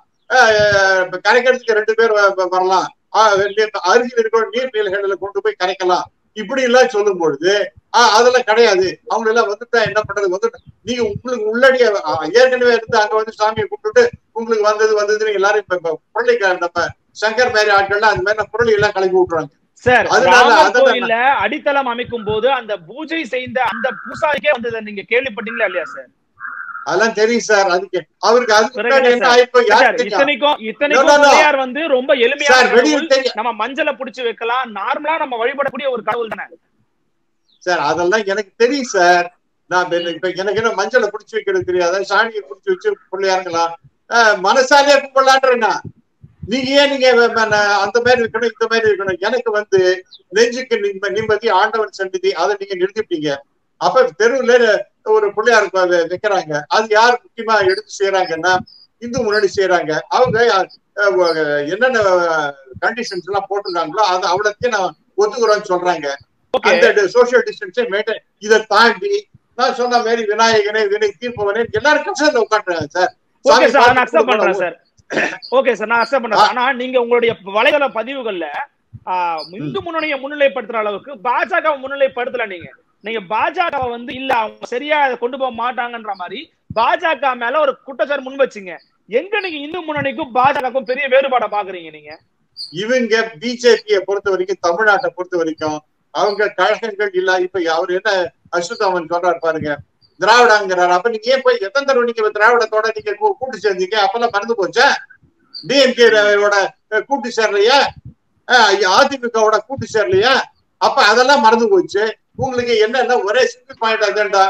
அஹ் இப்ப கரைக்கிறதுக்கு ரெண்டு பேர் வ- வ- வரலாம் அஹ் நீ- அருகில் இருக்கிற நீர்நிலைகள்ல கொண்டு போய் கரைக்கலாம் இப்படி எல்லாம் சொல்லும் பொழுது ஆஹ் அதெல்லாம் கிடையாது அவங்க எல்லாம் வந்துட்டா என்ன பண்றது வந்துட்டு நீங்க உங்களுக்கு உள்ளடிய அஹ், ஏற்கனவே இருந்து அங்க வந்து சாமியை கூப்பிட்டுட்டு உங்களுக்கு வந்தது வந்ததுன்னு எல்லாரும் இப்ப இப்ப புரளிக்க நம்ம சங்கர் மாதிரி ஆட்கள்லாம் அந்த மாதிரி புரளி எல்லாம் கலக்கி விட்டுறாங்க சார் அதனால ராமர் அதனால- கோயில்ல அடித்தளம் அமைக்கும் போது அந்த பூஜை செய்த அந்த பூசாரிக்கே வந்ததை நீங்க கேள்விப்பட்டீங்களா இல்லையா சார் அதெல்லாம் தெரியும் சார் அதுக்கு அவருக்கு அதுக்கு பிறகு முன்னாடி என்ன என்ன சார்? ஆயிப்போ சார், யாருக்கு தெரியும் இத்தனைக்கும் No, no, இத்தனைக்கும் no. பிள்ளையார் வந்து ரொம்ப எளிமையான சார் வெளியில் கடவுள். தெரியும் நம்ம மஞ்சளை புடிச்சு வைக்கலாம் நார்மலா நம்ம வழிபடக்கூடிய ஒரு கடவுள் தானே சார் அதெல்லாம் எனக்கு தெரியும் சார் நான் இப்ப- இப்ப எனக்கு என்ன மஞ்சளை புடிச்சு வைக்கிறது தெரியாத சாணியை புடிச்சு வச்சு பிள்ளையாருங்களா மனசாலே கும்பிடலான்றேன்னா நீங்க ஏன் நீங்க வ- வ- நான் அந்த மாதிரி இருக்கணும் இந்த மாதிரி இருக்கணும் எனக்கு வந்து நெஞ்சுக்கு நிம்ம- நிம்மதி ஆண்டவன் சந்நிதி அதை நீங்க நிறுத்திட்டீங்க அப்ப தெருவுல ஒரு பிள்ளையார் கோ- வெ- வைக்கிறாங்க அது யார் முக்கியமா எடுத்து செய்யறாங்கன்னா இந்து முன்னாடி செய்யறாங்க அவங்க அஹ், ஒ- என்னென்ன கண்டிஷன்ஸ் எல்லாம் போட்டிருக்காங்களோ அது அவ்வளோத்தையும் நான் ஒத்துக்கிறோம்னு சொல்றாங்க ஓகே அந்த சோசியல் டிஸ்டன்ஸை மெயின்டைன் இதை தாண்டி நான் சொன்ன மாதிரி விநாயகனே வினை தீர்ப்பவனே எல்லாரும் கஷ்டத்துல உட்காந்துறாங்க சார் ஓகே சாமி சார் நான் பார்த்து அக்செப்ட் பண்றேன் கொடுக்கணும். சார் ஓகே சார் நான் அக்செப்ட் பண்றேன் ஆனா நீங்க உங்களுடைய வலைதள பதிவுகள்ல ஆஹ், இந்து முன்னணியை முன்னிலைப்படுத்துற அளவுக்கு பாஜக முன்னிலைப்படுத்தல நீங்க நீங்க பாஜக வந்து இல்ல அவங்க சரியா அதை கொண்டு போக மாட்டாங்கன்ற மாதிரி பாஜக மேல ஒரு குற்றச்சாட்டு முன் வச்சீங்க எங்க நீங்க இந்து முன்னணிக்கும் பாஜகவுக்கும் பெரிய வேறுபாடை பாக்குறீங்க நீங்க இவங்க பிஜேபியை பொறுத்த வரைக்கும் தமிழ்நாட்டை பொறுத்த வரைக்கும் அவங்க கழகங்கள் இல்ல இப்ப அவர் என்ன அஸ்வத்தாமன் சொல்றாரு பாருங்க திராவிடங்கிறாரு அப்ப நீங்க ஏன் போய் எத்தனை தடவை நீங்க திராவிடத்தோட நீங்க கூ- கூட்டு சேர்ந்தீங்க அப்பெல்லாம் மறந்து போச்சா டிஎம்கேவோட கூட்டு சேரலையா அஹ் அதிமுகவோட கூட்டு சேரலையா அப்ப அதெல்லாம் மறந்து போச்சு உங்களுக்கு என்னன்னா ஒரே சிம்பிள் பாயிண்ட் அஜெண்டா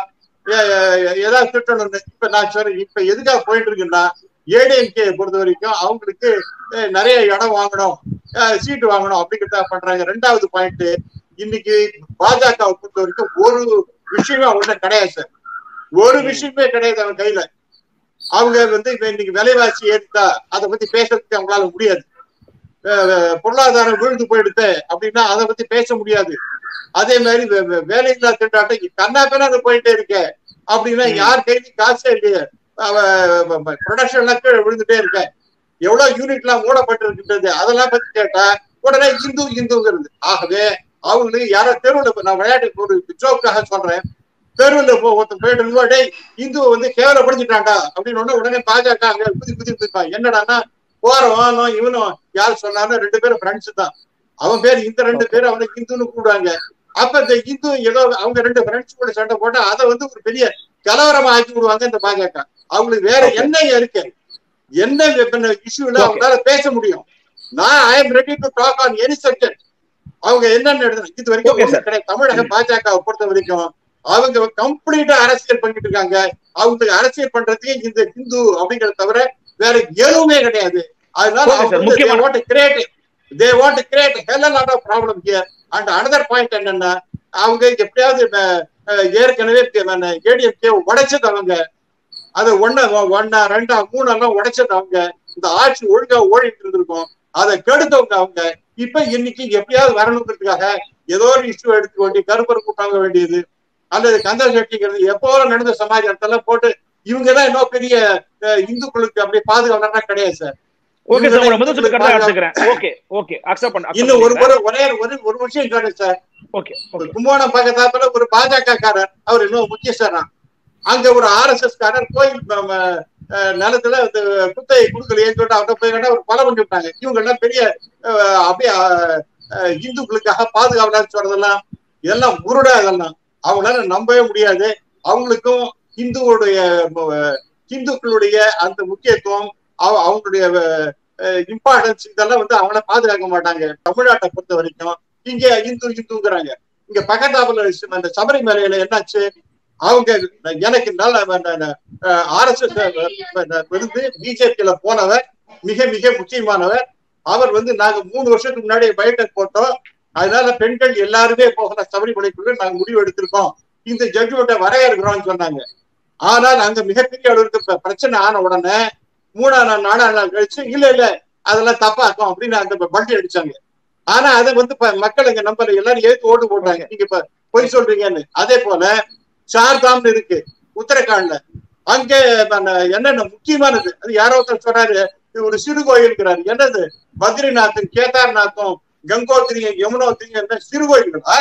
ஏதாவது திட்டணும்னு இப்ப நான் சொல்றேன் இப்ப எதுக்காக போயிட்டு இருக்குன்னா ஏடிஎம்கே பொறுத்த வரைக்கும் அவங்களுக்கு அஹ், நிறைய இடம் வாங்கணும் சீட்டு வாங்கணும் அப்படிங்கிறத பண்றாங்க ரெண்டாவது பாயிண்ட் இன்னைக்கு பாஜகவை பொறுத்த வரைக்கும் ஒரு விஷயமே அவங்கள்ட்ட கிடையாது சார் ஒரு விஷயமே கிடையாது அவன் கையில அவங்க வந்து இப்ப இன்னைக்கு விலைவாசி ஏறிட்டா அதை பத்தி பேசுறதுக்கு அவங்களால முடியாது அஹ் பொருளாதாரம் விழுந்து போயிடுது அப்படின்னா அதை பத்தி பேச முடியாது அதே மாதிரி வே- வே- வேலையில்லா திண்டாட்டம் கண்ணா பின்னாடி போயிட்டே இருக்க அப்படின்னா யார் கையிலும் காசே இல்லையே ப்ரொடக்ஷன் எல்லாம் கீழே விழுந்துட்டே இருக்க எவ்வளவு யூனிட் எல்லாம் மூடப்பட்டிருக்கின்றது அதெல்லாம் பத்தி கேட்டா உடனே இந்து இந்துங்கிறது ஆகவே அவங்களுக்கு யாரோ தெருவுல நான் விளையாட்டு ஒரு ஜோக்காக சொல்றேன் தெருவுல போ ஒருத்தன் போயிட்டு இருக்கும்போது, டேய் இந்துவை வந்து கேவலப்படுத்திட்டாண்டா அப்படின்னு உடனே உடனே பாஜக அங்க குதி குதி குதிப்பான் என்னடான்னா போறவனும் இவனும் யார் சொன்னாலும் ரெண்டு பேரும் ஃப்ரெண்ட்ஸ் தான் அவன் பேர் இந்த ரெண்டு பேரும் அவனை இந்துன்னு கூப்பிடுவாங்க அப்ப இந்த இந்து ஏதோ அவங்க ரெண்டு ஃப்ரெண்ட்ஸ் கூட சண்டை போட்டா அதை வந்து ஒரு பெரிய கலவரமா ஆக்கி விடுவாங்க இந்த பாஜக அவங்களுக்கு வேற என்ன இருக்கு என்ன இஷ்யூல Okay. அவங்களால பேச முடியும் நான் I am ready to talk on any subject அவங்க என்னன்னு எழுதுறாங்க இது வரைக்கும் Okay, ஒண்ணும் sir. கிடையாது தமிழக பாஜகவை பொறுத்த வரைக்கும் அவங்க கம்ப்ளீட்டா அரசியல் பண்ணிட்டு இருக்காங்க அவங்களுக்கு அரசியல் பண்றதுக்கு இந்த ஹிந்து அப்படிங்கறத தவிர வேற எதுவுமே கிடையாது அதனால Okay, sir. அவங்க முக்கியமான- want create they want create hell lot of problem here and another point என்னன்னா அவங்க எப்படியாவது அஹ், அஹ், ஏற்கனவே ஏடிஎம்கே உடைச்சது அவங்க அது ஒண்ணு ஒன்னா ரெண்டா மூணெல்லாம் உடைச்சது அவங்க இந்த ஆட்சி ஒழுங்கா ஓடிட்டு இருந்திருக்கும் அதை கெடுத்தவங்க அவங்க இப்ப இன்னைக்கு எப்படியாவது வரணுங்கிறதுக்காக ஏதோ ஒரு இஷ்யூ எடுக்க வேண்டிய கருப்பர் கூட்டாங்க வேண்டியது அல்லது கந்தர் கட்டிங்கிறது எப்போ நடந்த சமாச்சாரத்தெல்லாம் போட்டு இவங்க தான் இன்னும் பெரிய அஹ், இந்துக்களுக்கு அப்படி பாதுகாவலர்னா கிடையாது சார் ஓகே சார் உங்களை முதல் சொல்லி இவங்க கரெக்டா தான் எடுத்துக்கிறேன் ஓகே ஓகே அக்செப்ட் பண்ண இன்னும் ஒரு ஒரு ஒரே ஒரு ஒரு விஷயம் கேட்டு சார் ஓகே ஒரு கும்பகோணம் பக்கத்தாப்புல ஒரு பாஜக காரர் அவர் இன்னும் முக்கியஸ்தரா அங்க ஒரு ஆர்எஸ்எஸ் காரர் கோயில் ம- ம- அஹ் நிலத்துல இந்த குத்தகை கொடுக்கலையேன்னு சொல்லிட்டு அவங்க போய் கேட்டா ஒரு கொலை பண்ணி விட்டாங்க இவங்க எல்லாம் பெரிய அஹ், அப்படியே அஹ், அஹ், இந்துக்களுக்காக பாதுகாவலர் சொல்றதெல்லாம் இதெல்லாம் உருடா இதெல்லாம் அவங்களால நம்பவே முடியாது அவங்களுக்கும் இந்துவுடைய அஹ், இந்துக்களுடைய அந்த முக்கியத்துவம் அவ- அவங்களுடைய இம்பார்ட்டன்ஸ் இதெல்லாம் வந்து அவங்கள பாதுகாக்க மாட்டாங்க தமிழ்நாட்டை பொறுத்த வரைக்கும் இங்க இந்து இந்துங்கிறாங்க இங்க பக்கத்தாப்புல அந்த சபரிமலையில என்னாச்சு அவங்க எனக்கு நல்ல ஆர்எஸ்எஸ் இருந்து பிஜேபியில போனவர் மிக மிக முக்கியமானவர் அவர் வந்து நாங்க மூணு வருஷத்துக்கு முன்னாடி பயோடெக் போட்டோம் அதனால பெண்கள் எல்லாருமே போகலாம் சபரிமலைக்குள்ள நாங்க முடிவு எடுத்திருக்கோம் இந்த ஜட்ஜ்மெண்ட்டை வரையறுக்கிறோம்னு சொன்னாங்க ஆனால் அங்க மிகப்பெரிய அளவுக்கு ப- பிரச்சனை ஆன உடனே மூணாம் நாள் நாலாம் நாள் கழிச்சு இல்ல இல்ல அதெல்லாம் தப்பாக்கும் அப்படின்னு அந்த பல்டி அடிச்சாங்க ஆனா அதை வந்து இப்ப மக்கள் இங்க நம்பல எல்லாரும் எதுக்கு ஓட்டு போட்டாங்க நீங்க இப்ப பொய் சொல்றீங்கன்னு அதே போல சார்தாம்னு இருக்கு உத்தரகாண்ட்ல அங்க அந்த என்னென்ன முக்கியமானது அது யாரோ ஒருத்தர் சொன்னாரு இது ஒரு சிறு கோயில்ங்கிறாரு என்னது பத்ரிநாத்தும் கேதார்நாத்தும் கங்கோத்திரியும் யமுனோத்திரியும் என்ன சிறு கோயில்களா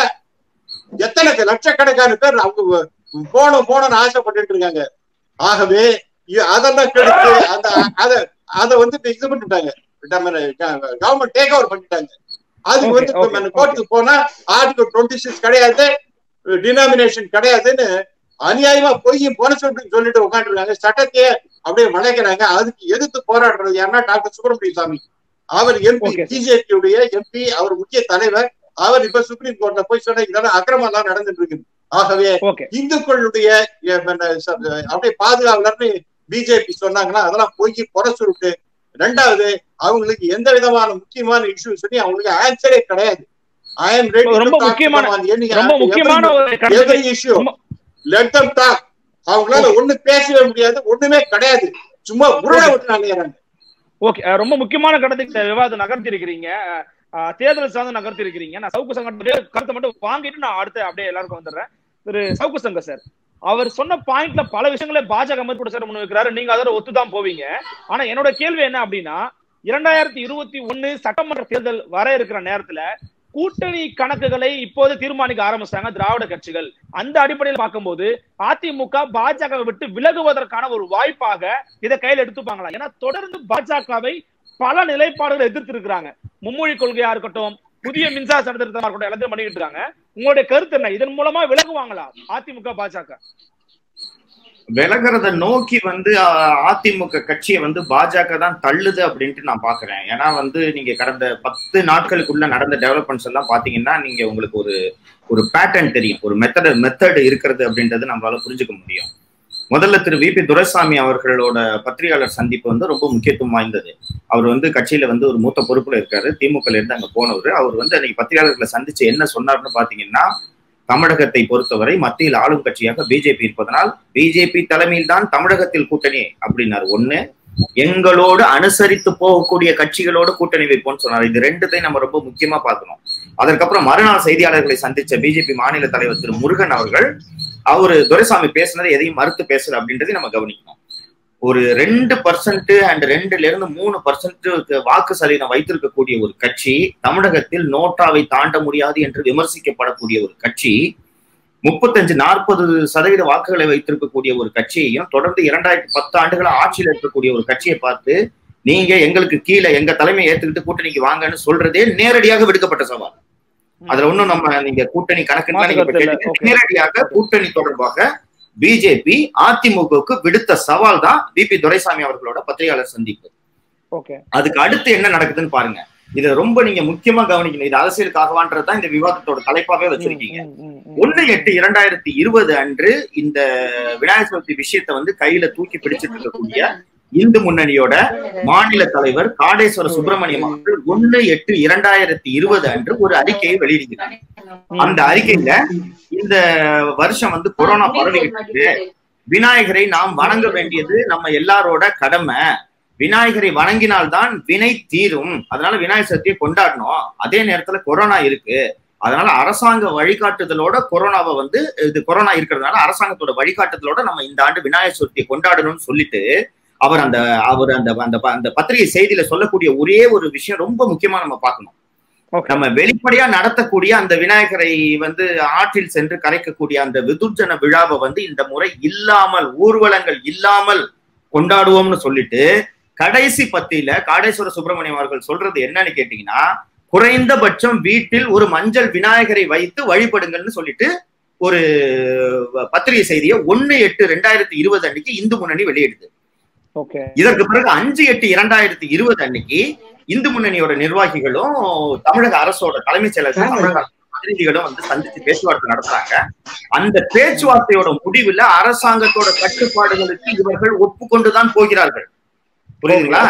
எத்தனை லட்சக்கணக்கான பேர் அவங்க போகணும் போகணும்னு ஆசைப்பட்டுட்டு இருக்காங்க ஆகவே இ- அதெல்லாம் கெடுத்து அந்த அத அத வந்து இப்ப இது பண்ணிட்டாங்க கவர்மெண்ட் டேக் ஓவர் பண்ணிட்டாங்க அதுக்கு Okay, வந்து okay, இப்ப கோர்ட்டுக்கு போனா ஆர்டிகல் டுவெண்ட்டி சிக்ஸ் கிடையாது டினாமினேஷன் கிடையாதுன்னு அநியாயமா பொய்யும் போன சொல்லிட்டு சொல்லிட்டு உட்காந்துருக்காங்க சட்டத்தையே அப்படியே வளைக்கிறாங்க அதுக்கு எதிர்த்து போராடுறது யாருன்னா டாக்டர் சுப்பிரமணிய சாமி அவர் எம்பி Okay. பிஜேபி உடைய எம்பி அவர் முக்கிய தலைவர் அவர் இப்ப சுப்ரீம் கோர்ட்ல போய் சொன்ன இதெல்லாம் அக்கிரமம் எல்லாம் நடந்துட்டு இருக்குது ஆகவே ஓகே இந்துக்களுடைய எ, என்ன, ச- அப்படியே பாதுகாவலர்னு பிஜேபி சொன்னாங்கன்னா அதெல்லாம் போய் புற சுருட்டு ரெண்டாவது அவங்களுக்கு எந்த விதமான முக்கியமான இஷ்யூ சொல்லி அவங்களுக்கு ஆன்சரே கிடையாது ஐ எம் ரொம்ப முக்கியமான- ரொம்ப முக்கியமான ஒரு கருத்து எவ்ரி இஷ்யூ ரொம்ப- லெட் தம் டாக் அவங்களால ஒண்ணு பேசவே முடியாது ஒண்ணுமே கிடையாது சும்மா உருளை விட்டு நினைக்கிறாங்க ஓகே அஹ் ரொம்ப முக்கியமான கடத்துக்கு விவாதம் நகர்த்தி இருக்கிறீங்க அஹ் தேர்தல் சார்ந்து நகர்த்தி இருக்கிறீங்க நான் சவுக்கு சங்கம் கருத்தை மட்டும் வாங்கிட்டு நான் அடுத்து அப்படியே எல்லாருக்கும் வந்துடுறேன் திரு சவுக்கு சங்க சார் அவர் சொன்ன பாயிண்ட்ல பல விஷயங்களை பாஜக அமைப்பு சார் முன் வைக்கிறாரு நீங்க அதோட ஒத்துதான் போவீங்க ஆனா என்னோட கேள்வி என்ன அப்படின்னா இரண்டாயிரத்தி இருபத்தி ஒண்ணு சட்டமன்ற தேர்தல் வர இருக்கிற நேரத்துல கூட்டணி கணக்குகளை இப்போது தீர்மானிக்க ஆரம்பிச்சாங்க திராவிட கட்சிகள் அந்த அடிப்படையில் பார்க்கும்போது அதிமுக பாஜக விட்டு விலகுவதற்கான ஒரு வாய்ப்பாக இதை கையில் எடுத்துப்பாங்களா ஏன்னா தொடர்ந்து பாஜகவை பல நிலைப்பாடுகளை எதிர்த்து இருக்கிறாங்க மும்மொழி கொள்கையா இருக்கட்டும் புதிய மின்சார சட்ட திருத்தமா இருக்கட்டும் எல்லாத்தையும் பண்ணிட்டு இருக்காங்க உங்களுடைய கருத்து என்ன இதன் மூலமா விலகுவாங்களா அதிமுக பாஜக விலகிறத நோக்கி வந்து அஹ், அதிமுக கட்சியை வந்து பாஜக தான் தள்ளுது அப்படின்ட்டு நான் பாக்குறேன் ஏன்னா வந்து நீங்க கடந்த பத்து நாட்களுக்குள்ள நடந்த டெவலப்மெண்ட்ஸ் எல்லாம் பாத்தீங்கன்னா நீங்க உங்களுக்கு ஒரு ஒரு பேட்டர்ன் தெரியும் ஒரு மெத்தட் மெத்தட் இருக்கிறது அப்படின்றது நம்மளால புரிஞ்சுக்க முடியும் முதல்ல திரு வி பி துரைசாமி அவர்களோட பத்திரிகையாளர் சந்திப்பு வந்து ரொம்ப முக்கியத்துவம் வாய்ந்தது அவர் வந்து கட்சியில வந்து ஒரு மூத்த பொறுப்புல இருக்காரு திமுக இருந்து அங்க போனவர் அவர் வந்து அன்னைக்கு பத்திரிகையாளர்களை சந்திச்சு என்ன சொன்னார்னு பாத்தீங்கன்னா தமிழகத்தை பொறுத்தவரை மத்தியில் ஆளும் கட்சியாக பிஜேபி இருப்பதனால் பிஜேபி தலைமையில் தான் தமிழகத்தில் கூட்டணி அப்படின்னாரு ஒண்ணு எங்களோடு அனுசரித்து போகக்கூடிய கட்சிகளோடு கூட்டணி வைப்போம்னு சொன்னார் இது ரெண்டுத்தையும் நம்ம ரொம்ப முக்கியமா பார்க்கணும் அதற்கப்புறம் மறுநாள் செய்தியாளர்களை சந்திச்ச பிஜேபி மாநில தலைவர் திரு முருகன் அவர்கள் அவரு துரைசாமி பேசுனதை எதையும் மறுத்து பேசல அப்படின்றதையும் நம்ம கவனிக்கணும் ஒரு ரெண்டு பர்சன்ட் அண்ட் ரெண்டுல இருந்து மூணு பர்சன்ட் வாக்கு சதவீதம் வைத்திருக்கக்கூடிய ஒரு கட்சி தமிழகத்தில் நோட்டாவை தாண்ட முடியாது என்று விமர்சிக்கப்படக்கூடிய ஒரு கட்சி முப்பத்தஞ்சு நாற்பது சதவீத வாக்குகளை வைத்திருக்கக்கூடிய ஒரு கட்சியையும் தொடர்ந்து இரண்டாயிரத்தி பத்து ஆண்டுகளா ஆட்சியில் இருக்கக்கூடிய ஒரு கட்சியை பார்த்து நீங்க எங்களுக்கு கீழே எங்க தலைமையை ஏத்துக்கிட்டு கூட்டணிக்கு வாங்கன்னு சொல்றதே நேரடியாக விடுக்கப்பட்ட சவால் அதுல ஒண்ணும் நம்ம நீங்க கூட்டணி கணக்கு மாற்று கருத்து இல்ல. Okay. நேரடியாக கூட்டணி தொடர்பாக பிஜேபி அதிமுகவுக்கு விடுத்த சவால் தான் பிபி துரைசாமி அவர்களோட பத்திரிகையாளர் சந்திப்பு ஓகே அதுக்கு அடுத்து என்ன நடக்குதுன்னு பாருங்க இதை ரொம்ப நீங்க முக்கியமா கவனிக்கணும் இது அரசியலுக்காகவான்றதுதான் இந்த விவாதத்தோட தலைப்பாவே வச்சிருக்கீங்க ஒண்ணு எட்டு இரண்டாயிரத்தி இருபது அன்று இந்த விநாயகர் சதுர்த்தி விஷயத்தை வந்து கையில தூக்கி பிடிச்சிட்டு இருக்கக்கூடிய இந்து முன்னணியோட மாநில தலைவர் காடேஸ்வர சுப்பிரமணியம் அவர்கள் ஒண்ணு எட்டு இரண்டாயிரத்தி இருபது அன்று ஒரு அறிக்கையை வெளியிடுகிறார் அந்த அறிக்கையில இந்த வருஷம் வந்து கொரோனா பரவிக்கிட்டு இருக்கு. விநாயகரை நாம் வணங்க வேண்டியது நம்ம எல்லாரோட கடமை விநாயகரை வணங்கினால்தான் வினை தீரும் அதனால விநாயகர் சதுர்த்தியை கொண்டாடணும் அதே நேரத்துல கொரோனா இருக்கு அதனால அரசாங்க வழிகாட்டுதலோட கொரோனாவை வந்து இது கொரோனா இருக்கிறதுனால அரசாங்கத்தோட வழிகாட்டுதலோட நம்ம இந்த ஆண்டு விநாயகர் சதுர்த்தியை கொண்டாடணும்னு சொல்லிட்டு அவர் அந்த அவர் அந்த அந்த ப- அந்த பத்திரிகை செய்தியில சொல்லக்கூடிய ஒரே ஒரு விஷயம் ரொம்ப முக்கியமா நம்ம பார்க்கணும் ஓகே நம்ம வெளிப்படையா நடத்தக்கூடிய அந்த விநாயகரை வந்து ஆற்றில் சென்று கரைக்கக்கூடிய அந்த விதுர்ஜன விழாவை வந்து இந்த முறை இல்லாமல் ஊர்வலங்கள் இல்லாமல் கொண்டாடுவோம்னு சொல்லிட்டு கடைசி பத்தியில காடேஸ்வர சுப்பிரமணியம் அவர்கள் சொல்றது என்னன்னு கேட்டீங்கன்னா குறைந்தபட்சம் வீட்டில் ஒரு மஞ்சள் விநாயகரை வைத்து வழிபடுங்கள்னு சொல்லிட்டு ஒரு பத்திரிகை செய்தியை ஒண்ணு எட்டு ரெண்டாயிரத்தி இருபது அன்னைக்கு இந்து முன்னணி வெளியிடுது ஓகே இதற்கு பிறகு அஞ்சு எட்டு இரண்டாயிரத்தி இருபது அன்னைக்கு இந்து முன்னணியோட நிர்வாகிகளும் தமிழக அரசோட தலைமைச் செயலர் தமிழக அரசு பிரதிநிதிகளும் வந்து சந்திச்சு பேச்சுவார்த்தை நடத்துறாங்க அந்த பேச்சுவார்த்தையோட முடிவுல அரசாங்கத்தோட கட்டுப்பாடுகளுக்கு இவர்கள் ஒப்புக்கொண்டுதான் போகிறார்கள் புரியுதுங்களா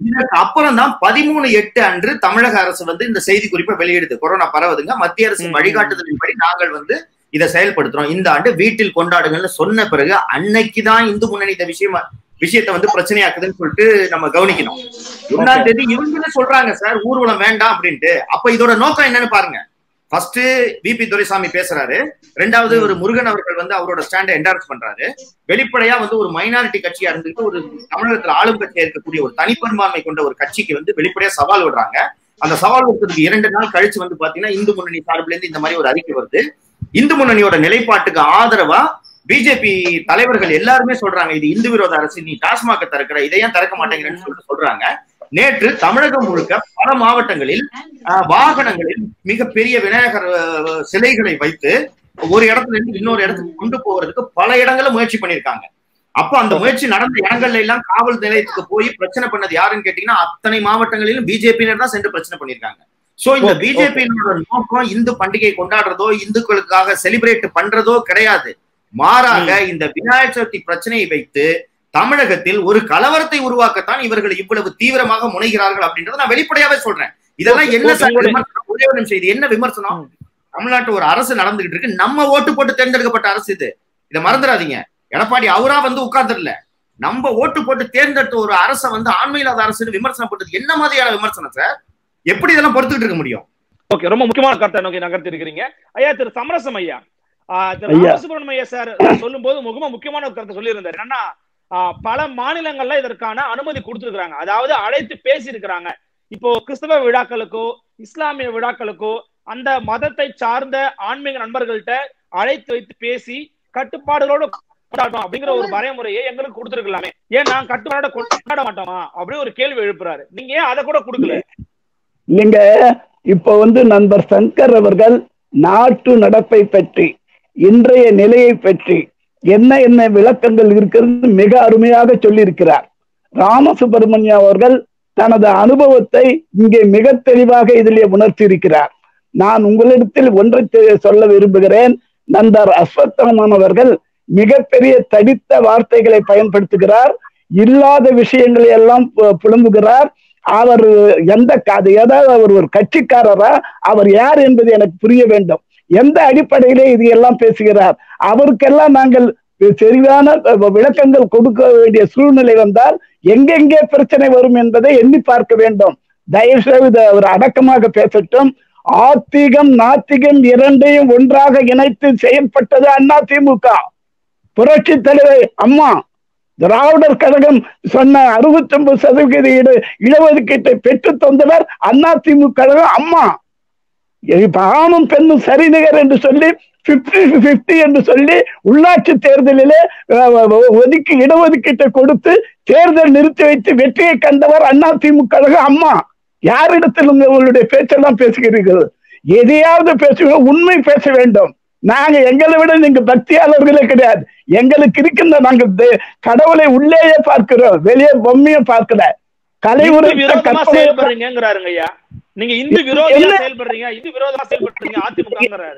இதற்கு அப்புறம் தான் பதிமூணு எட்டு அன்று தமிழக அரசு வந்து இந்த செய்தி குறிப்பை வெளியிடுது கொரோனா பரவுதுங்க மத்திய அரசின் ம். வழிகாட்டுதலின்படி நாங்கள் வந்து இதை செயல்படுத்துறோம் இந்த ஆண்டு வீட்டில் கொண்டாடுங்கள்னு சொன்ன பிறகு அன்னைக்கு தான் இந்து முன்னணி இந்த விஷயம் விஷயத்தை வந்து பிரச்சனையாக்குதுன்னு சொல்லிட்டு நம்ம கவனிக்கணும் ஒன்னாம் தேதி இவங்களே சொல்றாங்க சார் ஊர்வலம் வேண்டாம் அப்படின்ட்டு அப்ப இதோட நோக்கம் என்னன்னு பாருங்க ஃபர்ஸ்ட் விபி துரைசாமி பேசுறாரு ரெண்டாவது ஒரு முருகன் அவர்கள் வந்து அவரோட ஸ்டாண்டை என்டார்ஸ் பண்றாரு வெளிப்படையா வந்து ஒரு மைனாரிட்டி கட்சியா இருந்துட்டு ஒரு தமிழகத்துல ஆளும் கட்சியா இருக்கக்கூடிய ஒரு தனிப்பெரும்பான்மை கொண்ட ஒரு கட்சிக்கு வந்து வெளிப்படையா சவால் விடுறாங்க அந்த சவால் விடுறதுக்கு இரண்டு நாள் கழிச்சு வந்து பாத்தீங்கன்னா இந்து முன்னணி சார்பில இருந்து இந்த மாதிரி ஒரு அறிக்கை வருது இந்து முன்னணியோட நிலைப்பாட்டுக்கு ஆதரவா பிஜேபி தலைவர்கள் எல்லாருமே சொல்றாங்க இது இந்து விரோத அரசு நீ டாஸ்மாக திறக்கிற இதை ஏன் திறக்க மாட்டேங்கிறன்னு சொல்லிட்டு சொல்றாங்க நேற்று தமிழகம் முழுக்க பல மாவட்டங்களில் ஆஹ், வாகனங்களில் மிகப்பெரிய விநாயகர் ஆஹ், சிலைகளை வைத்து ஒரு இடத்துல இருந்து இன்னொரு இடத்துக்கு கொண்டு போகிறதுக்கு பல இடங்கள்ல முயற்சி பண்ணிருக்காங்க அப்போ அந்த முயற்சி நடந்த இடங்கள்ல எல்லாம் காவல் நிலையத்துக்கு போய் பிரச்சனை பண்ணது யாருன்னு கேட்டீங்கன்னா அத்தனை மாவட்டங்களிலும் பிஜேபியினர் தான் சென்று பிரச்சனை பண்ணிருக்காங்க சோ இந்த Okay, பிஜேபியினோட நோக்கம் இந்து பண்டிகை கொண்டாடுறதோ இந்துக்களுக்காக செலிப்ரேட் பண்றதோ கிடையாது மாறாக இந்த விநாயகர் சதுர்த்தி பிரச்சனையை வைத்து தமிழகத்தில் ஒரு கலவரத்தை உருவாக்கத்தான் இவர்கள் இவ்வளவு தீவிரமாக முனைகிறார்கள் அப்படின்றத நான் வெளிப்படையாவே சொல்றேன் இதெல்லாம் Okay, என்ன okay, சார் உங்களுடைய- விமர்சனம் ஒரே ஒரு நிமிஷம் இது என்ன விமர்சனம் தமிழ்நாட்டு ஒரு அரசு நடந்துகிட்டு இருக்கு நம்ம ஓட்டு போட்டு தேர்ந்தெடுக்கப்பட்ட அரசு இது இதை மறந்துடாதீங்க எடப்பாடி அவரா வந்து உட்கார்ந்துடல நம்ம ஓட்டு போட்டு தேர்ந்தெடுத்த ஒரு அரசை வந்து ஆண்மையில்லாத அரசுன்னு விமர்சனம் பண்றது என்ன மாதிரியான விமர்சனம் சார் எப்படி இதெல்லாம் பொறுத்துக்கிட்டு இருக்க முடியும் ஓகே ரொம்ப முக்கியமான கருத்தை நோக்கி நகர்த்தி இருக்கிறீங்க ஐயா திரு சமரசம் ஐயா ஆஹ் திரு ஐயா. ராமசுப்ரமணியம் ஐயா சார் சொல்லும் போது முகமா முக்கியமான ஒரு கருத்தை சொல்லியிருந்தாரு என்னன்னா ஆஹ் பல மாநிலங்கள்ல இதற்கான அனுமதி கொடுத்திருக்கிறாங்க அதாவது அழைத்து பேசி இருக்கிறாங்க இப்போ கிறிஸ்தவ விழாக்களுக்கோ இஸ்லாமிய விழாக்களுக்கோ அந்த மதத்தை சார்ந்த ஆன்மீக நண்பர்கள்ட்ட அழைத்து வைத்து பேசி கட்டுப்பாடுகளோட கொண்டாடணும் அப்படிங்கிற ஒரு வரைமுறையை எங்களுக்கு கொடுத்துருக்கலாமே ஏன் நான் கட்டுப்பாடோட கொண்டாட மாட்டோமா அப்படி ஒரு கேள்வி எழுப்புறாரு நீங்க ஏன் அதை கூட கொடுக்கல இல்லைங்க இப்ப வந்து நண்பர் சங்கர் அவர்கள் நாட்டு நடப்பை பற்றி இன்றைய நிலையை பற்றி என்ன என்ன விளக்கங்கள் இருக்கிறது மிக அருமையாக சொல்லியிருக்கிறார் ராமசுப்பிரமணியம் அவர்கள் தனது அனுபவத்தை இங்கே மிக தெளிவாக இதிலே உணர்த்தி இருக்கிறார் நான் உங்களிடத்தில் ஒன்றை தெ- சொல்ல விரும்புகிறேன் நண்பர் அஸ்வத்தமன் அவர்கள் மிகப்பெரிய தடித்த வார்த்தைகளை பயன்படுத்துகிறார் இல்லாத விஷயங்களை எல்லாம் பு- புலம்புகிறார் அவர் எந்த அது ஏதாவது அவர் ஒரு கட்சிக்காரரா அவர் யார் என்பது எனக்கு புரிய வேண்டும் எந்த அடிப்படையிலே இது எல்லாம் பேசுகிறார் அவருக்கெல்லாம் நாங்கள் சரியான விளக்கங்கள் கொடுக்க வேண்டிய சூழ்நிலை வந்தால் எங்கெங்கே பிரச்சனை வரும் என்பதை எண்ணி பார்க்க வேண்டும் தயவு செய்து அவர் அடக்கமாக பேசட்டும் ஆத்திகம் நாத்திகம் இரண்டையும் ஒன்றாக இணைத்து செயல்பட்டது அண்ணா திமுக புரட்சி தலைவர் அம்மா திராவிடர் கழகம் சொன்ன அறுபத்தி ஒன்பது சதவிகித இட இடஒதுக்கீட்டை பெற்று தந்தவர் அண்ணா திமுக கழகம் அம்மா இப்ப ஆணும் பெண்ணும் சரிநிகர் என்று சொல்லி பிப்டி பிப்டி என்று சொல்லி உள்ளாட்சி தேர்தலிலே அஹ், ஒ- ஒதுக்கி இடஒதுக்கீட்டை கொடுத்து தேர்தல் நிறுத்தி வைத்து வெற்றியை கண்டவர் அண்ணா திமுக கழகம் அம்மா யாரிடத்தில் உங்க- உங்களுடைய பேச்செல்லாம் பேசுகிறீர்கள் எதையாவது பேசுங்க உண்மை பேச வேண்டும் நாங்க எங்களை விட நீங்க பக்தியாளர்களே கிடையாது எங்களுக்கு இருக்கின்ற நாங்கள் தே- கடவுளை உள்ளேயே பார்க்கிறோம் வெளியே பொம்மையை பார்க்கல இந்து கலைவுரை விரோதமா செயல்படுறீங்கிறாருங்க ஐயா நீங்க இந்து விரோதியா என்ன? செயல்படுறீங்க இந்து விரோதமா செயல்படுறீங்க அதிமுகங்கிறாரு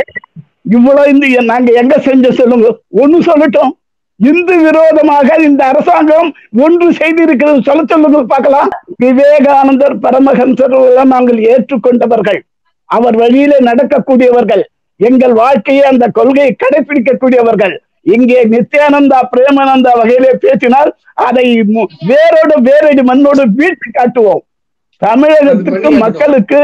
இவ்வளவு இந்த நாங்க எங்க செஞ்ச சொல்லுங்க ஒண்ணு சொல்லட்டும் இந்து விரோதமாக இந்த அரசாங்கம் ஒன்று செய்திருக்கிறது சொல்ல சொல்லுங்க பார்க்கலாம் விவேகானந்தர் பரமஹம்சர் எல்லாம் நாங்கள் ஏற்றுக்கொண்டவர்கள் அவர் வழியிலே நடக்கக்கூடியவர்கள் எங்கள் வாழ்க்கையை அந்த கொள்கையை கடைபிடிக்கக்கூடியவர்கள் இங்கே நித்யானந்தா பிரேமானந்தா வகையிலே பேசினால் அதை மு- வேரோடு வேரடி மண்ணோடு வீழ்த்தி காட்டுவோம் தமிழகத்துக்கு மக்களுக்கு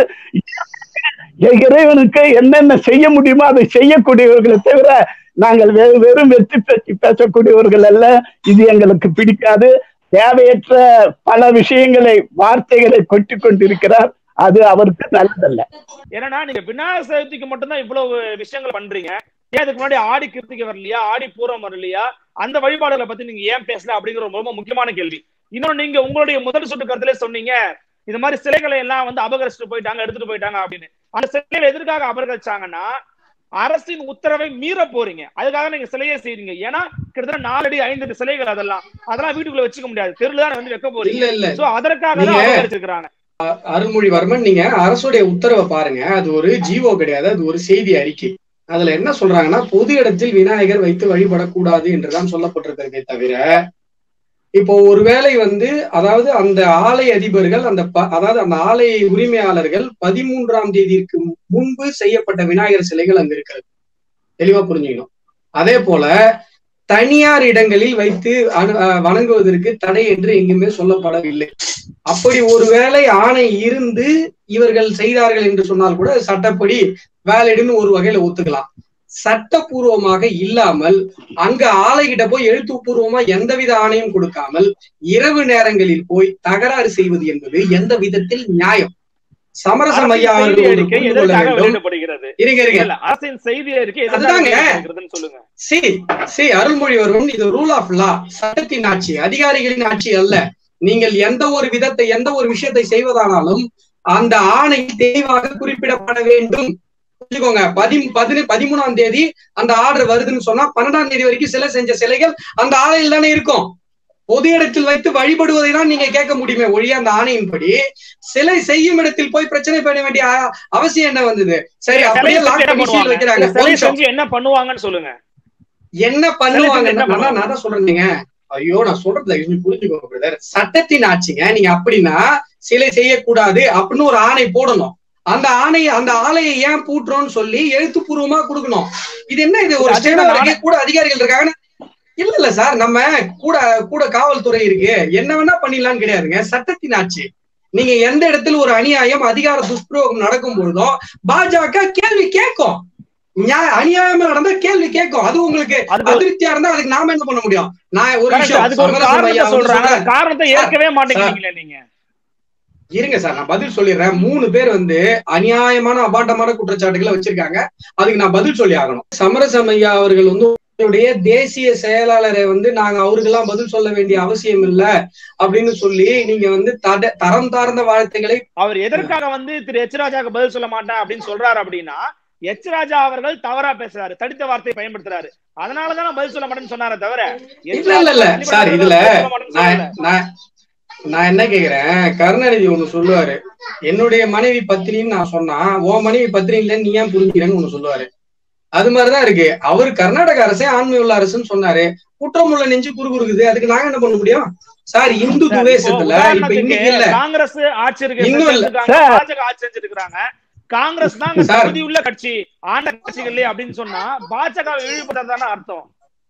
இறைவனுக்கு என்னென்ன செய்ய முடியுமோ அதை செய்யக்கூடியவர்களை தவிர நாங்கள் வெ- வெறும் வெற்றி பற்றி பேசக்கூடியவர்கள் அல்ல இது எங்களுக்கு பிடிக்காது தேவையற்ற பல விஷயங்களை வார்த்தைகளை கொட்டி கொண்டிருக்கிறார் அது அவருக்கு நல்லதல்ல ஏன்னா நீங்க விநாயகர் சதுர்த்திக்கு மட்டும்தான் இவ்வளவு விஷயங்கள் பண்றீங்க ஏன் இதுக்கு முன்னாடி ஆடி கிருத்திகை வரலையா ஆடி பூரம் வரலையா அந்த வழிபாடுகளை பத்தி நீங்க ஏன் பேசல அப்படிங்கிற ஒரு ரொம்ப முக்கியமான கேள்வி இன்னொன்னு நீங்க உங்களுடைய முதல் சுட்டு கருத்துல சொன்னீங்க இந்த மாதிரி சிலைகளை எல்லாம் வந்து அபகரிச்சுட்டு போயிட்டாங்க எடுத்துட்டு போயிட்டாங்க அப்படின்னு அந்த சிலைகளை எதற்காக அபகரிச்சாங்கன்னா அரசின் உத்தரவை மீற போறீங்க அதுக்காக நீங்க சிலையே செய்றீங்க ஏன்னா கிட்டத்தட்ட நாலடி ஐந்து அடி சிலைகள் அதெல்லாம் அதெல்லாம் வீட்டுக்குள்ள வச்சுக்க முடியாது தெருல தான் வந்து வைக்க இல்ல போறீங்க இல்ல சோ அதற்காக தான் நீங்க- அபகரிச்சிருக்காங்க அருள்மொழிவர்மன் நீங்க அரசுடைய உத்தரவை பாருங்க அது ஒரு ஜீவோ கிடையாது அது ஒரு செய்தி அறிக்கை அதுல என்ன சொல்றாங்கன்னா பொது இடத்தில் விநாயகர் வைத்து வழிபடக்கூடாது என்றுதான் சொல்லப்பட்டிருக்கிறதே தவிர இப்போ ஒருவேளை வந்து அதாவது அந்த ஆலை அதிபர்கள் அந்த ப- அதாவது அந்த ஆலை உரிமையாளர்கள் பதிமூன்றாம் தேதிக்கு முன்பு செய்யப்பட்ட விநாயகர் சிலைகள் அங்க இருக்கிறது தெளிவா புரிஞ்சுக்கணும் அதே போல தனியார் இடங்களில் வைத்து அணு- அஹ் வணங்குவதற்கு தடை என்று எங்குமே சொல்லப்படவில்லை அப்படி ஒருவேளை ஆணை இருந்து இவர்கள் செய்தார்கள் என்று சொன்னால் கூட அது சட்டப்படி வேலிடுன்னு ஒரு வகையில ஒத்துக்கலாம் சட்டப்பூர்வமாக இல்லாமல் அங்க ஆலைகிட்ட போய் எழுத்துப்பூர்வமா எந்தவித ஆணையும் கொடுக்காமல் இரவு நேரங்களில் போய் தகராறு செய்வது என்பது எந்த விதத்தில் நியாயம் சமரசம் ஐயா அரசின் செய்தி அவர்கள் ஒன்று அறிக்கை புரிந்து கொள்ள எதற்காக வேண்டும் வெளியிடப்படுகிறது இருங்க இருங்க இல்ல அரசின் செய்தி அறிக்கை எதற்காக அதுதாங்க. வெளியிடப்படுகிறதுன்னு சொல்லுங்க சி சி அருள்மொழிவர்மன் இது ரூல் ஆஃப் லா சட்டத்தின் ஆட்சி அதிகாரிகளின் ஆட்சி அல்ல நீங்கள் எந்த ஒரு விதத்தை எந்த ஒரு விஷயத்தை செய்வதானாலும் அந்த ஆணை தெளிவாக குறிப்பிடப்பட வேண்டும் புரிஞ்சுக்கோங்க பதி பதினு பதிமூணாம் தேதி அந்த ஆர்டர் வருதுன்னு சொன்னா பன்னெண்டாம் தேதி வரைக்கும் சிலை செஞ்ச சிலைகள் அந்த ஆலையில் தானே இருக்கும் பொது இடத்தில் வைத்து வழிபடுவதை தான் நீங்க கேட்க முடியுமே ஒழிய அந்த ஆணையின்படி சிலை செய்யும் இடத்தில் போய் பிரச்சனை பண்ண வேண்டிய அ- அவசியம் என்ன வந்தது சரி அப்படியே சிலை லாக் செஞ்சு என்ன மிஷின் வைக்கிறாங்க பண்ணுவாங்க? ஒரு சிலை நிமிஷம். செஞ்சு என்ன பண்ணுவாங்கன்னு சொல்லுங்க என்ன பண்ணுவாங்க என்ன பண்ணுவாங்க? நான் தான் சொல்றேங்க ஐயோ நான் சொல்றது தயவு செஞ்சு புரிஞ்சுக்கோங்க பிரதர் சட்டத்தின் ஆட்சிங்க நீங்க அப்படின்னா சிலை செய்யக்கூடாது அப்படின்னு ஒரு ஆணை போடணும் அந்த ஆணை அந்த ஆலையை ஏன் பூட்டுறோம்னு சொல்லி எழுத்துப்பூர்வமா கொடுக்கணும் இது என்ன இது ஒரு அது ஸ்டேட் என்ன இருக்கு கூட அதிகாரிகள் இருக்காங்க இல்ல இல்ல சார் நம்ம கூட கூட காவல்துறை இருக்கு என்ன வேணா பண்ணிடலாம்னு கிடையாதுங்க சட்டத்தின் ஆட்சி நீங்க எந்த இடத்துல ஒரு அநியாயம் அதிகார துஷ்பிரயோகம் நடக்கும் பொழுதும் பாஜக கேள்வி கேட்கும் நியா- அநியாயமா நடந்தா கேள்வி கேட்கும் அது உங்களுக்கு அதுக்கு ஒரு- அதிருப்தியா இருந்தா அதுக்கு நாம என்ன பண்ண முடியும் நான் ஒரு correct, விஷயம் அதுக்கு ஒரு சமரசம் காரணத்தை ஐயா வந்து சொல்றாங்க சொல்றாரு. காரணத்தை சார், ஏற்கவே மாட்டேங்கிறீங்களே நீங்க இருங்க சார் நான் பதில் சொல்லிடுறேன் மூணு பேர் வந்து அநியாயமான அபாண்டமான குற்றச்சாட்டுகளை வச்சிருக்காங்க அதுக்கு நான் பதில் சொல்லி ஆகணும் சமரசம் ஐயா அவர்கள் வந்து உங்களுடைய தேசிய செயலாளரை வந்து நாங்க அவருக்கெல்லாம் பதில் சொல்ல வேண்டிய அவசியம் இல்ல அப்படின்னு சொல்லி நீங்க வந்து தட தரம் தார்ந்த வாழ்த்துக்களை அவர் எதற்காக வந்து திரு எச் ராஜாக்கு பதில் சொல்ல மாட்டேன் அப்படின்னு சொல்றாரு அப்படின்னா எச் ராஜா அவர்கள் தவறா பேசுறாரு தடித்த வார்த்தையை பயன்படுத்துறாரு அதனாலதான் நான் பதில் சொல்ல மாட்டேன்னு சொன்னாரே தவிர எச் இல்ல இல்ல இல்ல ராஜா சார் இதுல பதில் சொல்ல மாட்டேன்னு நான் சொல்லல. நான் நான் என்ன கேக்குறேன் கருணாநிதி ஒண்ணு சொல்லுவாரு என்னுடைய மனைவி பத்தினின்னு நான் சொன்னா உன் மனைவி பத்தினி இல்லைன்னு நீ ஏன் புரிஞ்சுக்கிறேன்னு ஒண்ணு சொல்லுவாரு அது மாதிரிதான் இருக்கு அவர் கர்நாடக அரசே ஆண்மை உள்ள அரசுன்னு சொன்னாரு குற்றமுள்ள நெஞ்சு குறுகுறுக்குது அதுக்கு நாங்க என்ன பண்ண முடியும் சார் இந்து சார், இப்போ துவேசத்துல இப்ப உதாரணத்துக்கு இன்னைக்கு இல்ல காங்கிரஸ் ஆட்சி இருக்கு இன்னும் இல்ல. செஞ்சிருக்காங்க, சார். பாஜக ஆட்சி செஞ்சுட்டு இருக்காங்க காங்கிரஸ் தான் அங்க சார். தகுதி உள்ள கட்சி ஆண்ட கட்சிகள் அப்படின்னு சொன்னா பாஜக இழிவுபட்டதான அர்த்தம்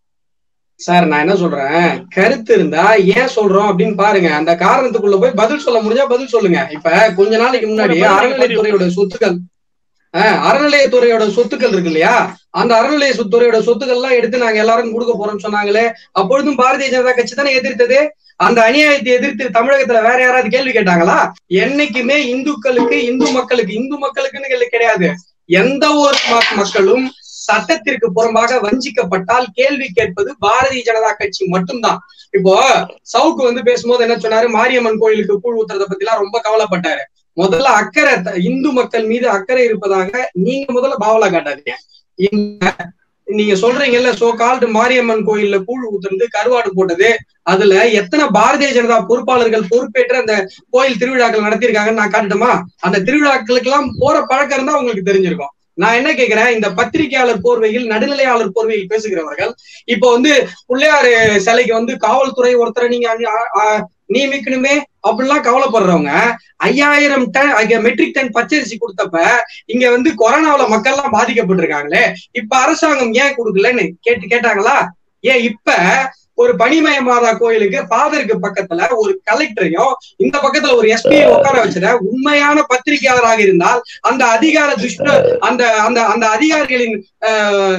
சார் நான் என்ன சொல்றேன் கருத்து இருந்தா ஏன் சொல்றோம் அப்படின்னு பாருங்க அந்த காரணத்துக்குள்ள போய் பதில் சொல்ல முடிஞ்சா பதில் சொல்லுங்க இப்ப கொஞ்ச நாளைக்கு முன்னாடி பதில் அறநிலையத்துறையோட சொத்துக்கள் ஆஹ், அறநிலையத்துறையோட சொத்துக்கள் இருக்கு இல்லையா அந்த அறநிலையத்துறையோட சொத்துக்கள் எல்லாம் எடுத்து நாங்க எல்லாரும் கொடுக்க போறோம்னு சொன்னாங்களே அப்பொழுதும் பாரதிய ஜனதா கட்சி தானே எதிர்த்தது அந்த அநியாயத்தை எதிர்த்து தமிழகத்துல வேற யாராவது கேள்வி கேட்டாங்களா என்னைக்குமே இந்துக்களுக்கு இந்து மக்களுக்கு இந்து மக்களுக்குன்னு கேள்வி கிடையாது எந்த ஒரு ம- மக்களும் சட்டத்திற்கு புறம்பாக வஞ்சிக்கப்பட்டால் கேள்வி கேட்பது பாரதிய ஜனதா கட்சி மட்டும்தான் இப்போ சவுக்கு வந்து பேசும்போது என்ன சொன்னாரு மாரியம்மன் கோயிலுக்கு கூழ் ஊத்துறத பத்தி எல்லாம் ரொம்ப கவலைப்பட்டாரு முதல்ல அக்கறை த- இந்து மக்கள் மீது அக்கறை இருப்பதாக நீங்க முதல்ல பாவலா காட்டாதீங்க இந்த நீங்க சொல்றீங்கல்ல சோ கால்டு மாரியம்மன் கோயில்ல கூழ் ஊத்துறது கருவாடு போட்டது அதுல எத்தனை பாரதிய ஜனதா பொறுப்பாளர்கள் பொறுப்பேற்று அந்த கோயில் திருவிழாக்கள் நடத்தியிருக்காங்கன்னு நான் காட்டட்டுமா அந்த திருவிழாக்களுக்கு எல்லாம் போற பழக்கம் இருந்தா உங்களுக்கு தெரிஞ்சிருக்கும் நான் என்ன கேக்குறேன் இந்த பத்திரிகையாளர் போர்வையில் நடுநிலையாளர் போர்வையில் பேசுகிறவர்கள் இப்போ வந்து பிள்ளையாரு சிலைக்கு வந்து காவல்துறை ஒருத்தரை நீங்க அனி- ஆ- ஆ- நியமிக்கணுமே அப்படிலாம் கவலைப்படுறவங்க ஐயாயிரம் டன் மெட்ரிக் டன் பச்சரிசி கொடுத்தப்ப இங்க வந்து கொரோனாவுல மக்கள் எல்லாம் பாதிக்கப்பட்டிருக்காங்களே இப்ப அரசாங்கம் ஏன் கொடுக்கலன்னு கேட்டு கேட்டாங்களா ஏன் இப்ப ஒரு பனிமய மாதா கோயிலுக்கு ஃபாதருக்கு பக்கத்துல ஒரு கலெக்டரையும் இந்த பக்கத்துல ஒரு எஸ்பியை உட்கார வச்சத உண்மையான பத்திரிகையாளராக இருந்தால் அந்த அதிகார துஷ்ட அந்த அந்த அந்த அதிகாரிகளின் ஆஹ்,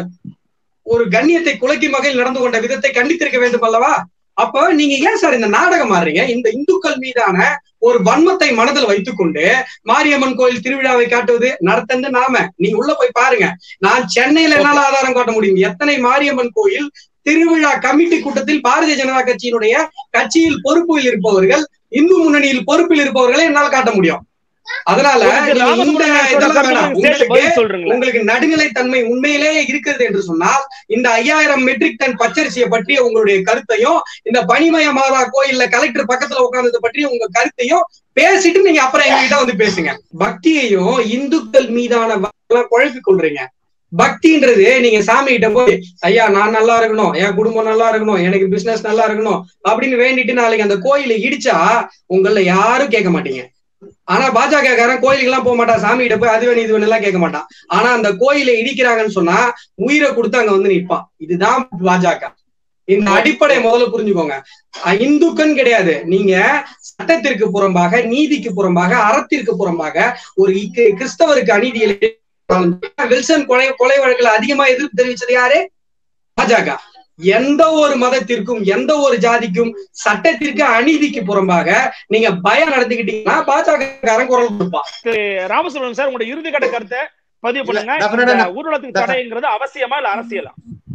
ஒரு கண்ணியத்தை குலைக்கும் வகையில் நடந்து கொண்ட விதத்தை கண்டித்திருக்க வேண்டும் அல்லவா அப்ப நீங்க ஏன் சார் இந்த நாடகம் ஆடுறீங்க இந்த இந்துக்கள் மீதான ஒரு வன்மத்தை மனதில் வைத்துக்கொண்டு மாரியம்மன் கோயில் திருவிழாவை காட்டுவது நடத்தந்து நாம நீங்க உள்ள போய் பாருங்க நான் சென்னையில என்னால ஆதாரம் காட்ட முடியும் எத்தனை மாரியம்மன் கோயில் திருவிழா கமிட்டி கூட்டத்தில் பாரதிய ஜனதா கட்சியினுடைய கட்சியில் பொறுப்பில் இருப்பவர்கள் இந்து முன்னணியில் பொறுப்பில் இருப்பவர்களை என்னால் காட்ட முடியும் அதனால உங்களுக்கு நீங்க இந்த ராமசுப்ரமணியன் சொல்ற இதெல்லாம் கருத்துக்கு வேணாம் நீங்க சேர்த்து உங்களுக்கு பதில் சொல்றீங்களா உங்களுக்கு நடுநிலைத்தன்மை உண்மையிலேயே இருக்கிறது என்று சொன்னால் இந்த ஐயாயிரம் மெட்ரிக் டன் பச்சரிசியை பற்றிய உங்களுடைய கருத்தையும் இந்த பனிமய மாதா கோயில்ல கலெக்டர் பக்கத்துல உட்கார்ந்தது பற்றிய உங்க கருத்தையும் பேசிட்டு நீங்க அப்புறம் எங்ககிட்ட வந்து பேசுங்க பக்தியையும் இந்துக்கள் மீதான வ- குழப்பிக் கொள்றீங்க பக்தின்றது நீங்க சாமி கிட்ட போய் ஐயா நான் நல்லா இருக்கணும் என் குடும்பம் நல்லா இருக்கணும் எனக்கு பிசினஸ் நல்லா இருக்கணும் அப்படின்னு வேண்டிட்டு நாளைக்கு அந்த கோயிலை இடிச்சா உங்கள யாரும் கேட்க மாட்டீங்க ஆனா பாஜக காரன் கோயிலுக்கு எல்லாம் போக மாட்டான் சாமி கிட்ட போய் அது வேணும் இது வேணும் எல்லாம் கேட்க மாட்டான் ஆனா அந்த கோயிலை இடிக்கிறாங்கன்னு சொன்னா உயிரை கொடுத்து அங்க வந்து நிற்பான் இதுதான் பாஜக இந்த அடிப்படை முதல்ல புரிஞ்சுக்கோங்க அஹ் இந்துக்கன் கிடையாது நீங்க சட்டத்திற்கு புறம்பாக நீதிக்கு புறம்பாக அறத்திற்கு புறம்பாக ஒரு இக்கு- கிறிஸ்தவருக்கு அநீதியில் வில்சன் கொலை கொலை வழக்குல அதிகமா எதிர்ப்பு தெரிவிச்சது யாரு பாஜக எந்த ஒரு மதத்திற்கும் எந்த ஒரு ஜாதிக்கும் சட்டத்திற்கு அநீதிக்கு புறம்பாக நீங்க பயம் நடத்திக்கிட்டீங்கன்னா பாஜக காரன் குரல் கொடுப்பான் ராமசுப்ரமணியன் சார் உங்களுடைய இறுதி கட்ட கருத்தை பதிவு பண்ணுங்க இல்ல, definitely இந்த நான்- ஊர்வலத்துக்கு தடைங்கிறது அவசியமா இல்ல அரசியலா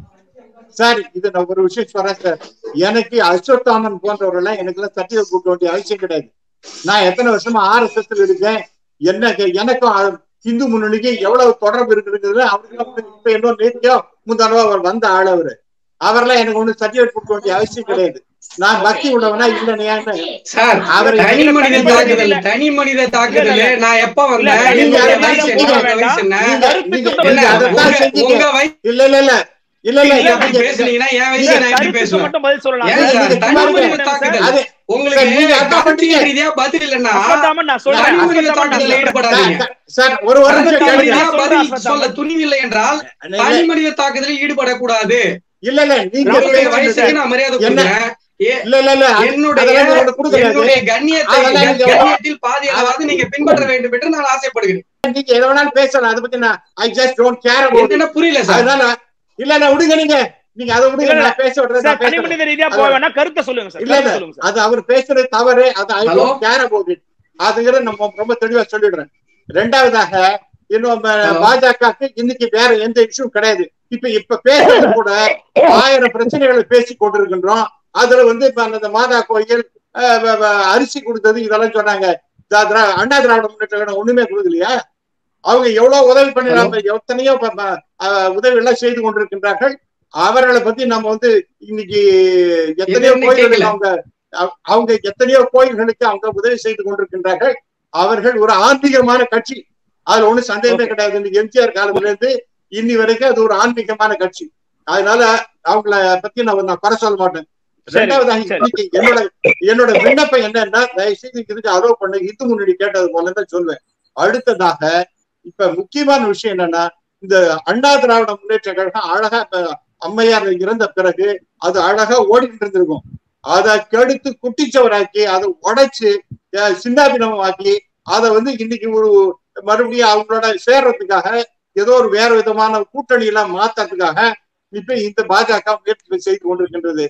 சார் இது நான் ஒரு விஷயம் சொல்றேன் சார் எனக்கு அஸ்வத்தாமன் போன்றவர்கள் எனக்கு எல்லாம் சர்டிபிகேட் கொடுக்க வேண்டிய அவசியம் கிடையாது நான் எத்தனை வருஷமா ஆர்எஸ்எஸ் இருக்கேன் என்ன எனக்கும் அ- இந்து முன்னணிக்கு எவ்வளவு தொடர்பு இருக்குங்கிறது அவருக்கு இப்ப என்ன நேத்தியோ முந்தானவோ அவர் வந்த ஆள் அவரு அவரெல்லாம் எனக்கு ஒண்ணு சர்டிபிகேட் கொடுக்க வேண்டிய அவசியம் கிடையாது நான் பக்தி உள்ளவனா இல்லைன்னு சார் அவர் தனி மனித இல்ல, தாக்குதல் இல்ல. தனி மனித தாக்குதல் இல்ல, நான் எப்ப இல்ல, வந்தேன் நீங்க என்னுடைய அதை வயசு போக என்ன வேண்டாம். வயசு என்ன நீங்க- நீங்க- கருத்துக்கு நீங்க பதில் அதைத்தான் உங்க- செஞ்சீங்க. உங்க வயசு இல்ல இல்ல இல்ல இல்ல இல்ல இல்ல, அப்படி நீங்க- பேசுனீங்கன்னா என் இல்ல, வயசு நான் எப்படி கருத்துக்கு பேசுவேன் மட்டும் பதில் சொல்லலாம் ஏன் இல்ல, சார் நீங்க தனி பாருங்க. மனித தாக்குதல் அது உங்களுக்கு சார், நீங்க அதான் கருத்தியல் பண்றீங்க. ரீதியா பதில் இல்லைன்னா அஸ்வத்தாமன் நான் சொல்றேன் தனி மனித அஸ்வத்தாமன் நான் தாக்குதல்ல சொல்றேன். ஈடுபடாதீங்க சார் ஒரு ஒரு நிமிஷம் அஸ்வத்தாமன் கேளுங்க. நான் சொல்றேன், பதில் அஸ்வத்தாமன். சொல்ல துணிவில்லை என்றால் தனி மனித தாக்குதலில் ஈடுபடக்கூடாது இல்ல இல்ல நீங்க உங்களுடைய பேசுறது வயசுக்கு நான் மரியாதை என்ன? கொடுக்குறேன் ஏ- இல்ல இல்ல இல்ல அது- என்னுடைய அதெல்லாம் நீங்க கொடுக்கறது என்னுடைய கண்ணியத்தை அதெல்லாம் நீங்க- கண்ணியத்தில் பாதியாவது நீங்க பின்பற்ற வேண்டும் என்று நான் ஆசைப்படுகிறேன் நீங்க எதை வேணாலும் பேசலாம் அதை பத்தி நான் I just don't care about என்ன புரியல சார் அதனால இல்ல இல்ல விடுங்க நீங்க நீங்க அதை விடுங்க இல்ல, நான் பேச விடுறேன் சார் நான் தனி பேசுறேன். மனித ரீதியா அது- போக வேணா கருத்தை சொல்லுங்க சார் இல்ல கருத்தை இல்ல சொல்லுங்க சார் அது அவர் பேசுறது தவறு அது I Hello? Don't care about it அதுங்கிறத நம்ம ரொம்ப தெளிவா சொல்லிடுறேன் ரெண்டாவதாக இன்னும் Hello? பாஜகவுக்கு இன்னைக்கு வேற எந்த இஷ்யூ கிடையாது இப்ப இப்ப பேசுறது கூட ஆயிரம் பிரச்சனைகளை பேசி கொண்டிருக்கின்றோம் அதுல வந்து இப்ப அந்த மாதா கோயில் அஹ், வ- வ- அரிசி கொடுத்தது இதெல்லாம் சொன்னாங்க தா- திரா- அண்ணா திராவிட முன்னேற்ற கழகம் ஒண்ணுமே கொடுக்கலையா அவங்க எவ்வளவு உதவி பண்ணினாங்க எத்தனையோ ப- ப- அஹ், உதவி எல்லாம் செய்து கொண்டிருக்கின்றார்கள் அவர்களை பத்தி நம்ம வந்து இன்னைக்கு எத்தனையோ எதுவுமே கோயில்களுக்கு கேட்கல. அவங்க அவ- அவங்க எத்தனையோ கோயில்களுக்கு அவங்க உதவி செய்து கொண்டிருக்கின்றார்கள் அவர்கள் ஒரு ஆன்மீகமான கட்சி அதுல ஒண்ணும் சந்தேகமே Okay. கிடையாது இன்னைக்கு எம்ஜிஆர் காலத்துல இருந்து இன்னி வரைக்கும் அது ஒரு ஆன்மீகமான கட்சி அதனால அவங்கள பத்தி நான் நான் குறை சொல்ல மாட்டேன் சரி, ரெண்டாவதாக சரி. இன்னைக்கு என்னோட என்னோட விண்ணப்பம் என்னன்னா தயவு செய்து இதுக்கு அலோவ் பண்ண இந்து முன்னணி கேட்டது போல தான் சொல்வேன் அடுத்ததாக இப்ப முக்கியமான விஷயம் என்னன்னா இந்த அண்ணா திராவிட முன்னேற்ற கழகம் அழகா இப்ப அம்மையார் இறந்த பிறகு அது அழகா ஓடிட்டு இருந்திருக்கும் அதை கெடுத்து குட்டிச்சவராக்கி அதை உடைச்சு அஹ், சின்னாபின்னமாக்கி அதை வந்து இன்னைக்கு ஒரு மறுபடியும் அவங்களோட சேர்றதுக்காக ஏதோ ஒரு வேற விதமான கூட்டணி எல்லாம் மாத்தறதுக்காக இப்ப இந்த பாஜக முயற்சி செய்து கொண்டிருக்கின்றது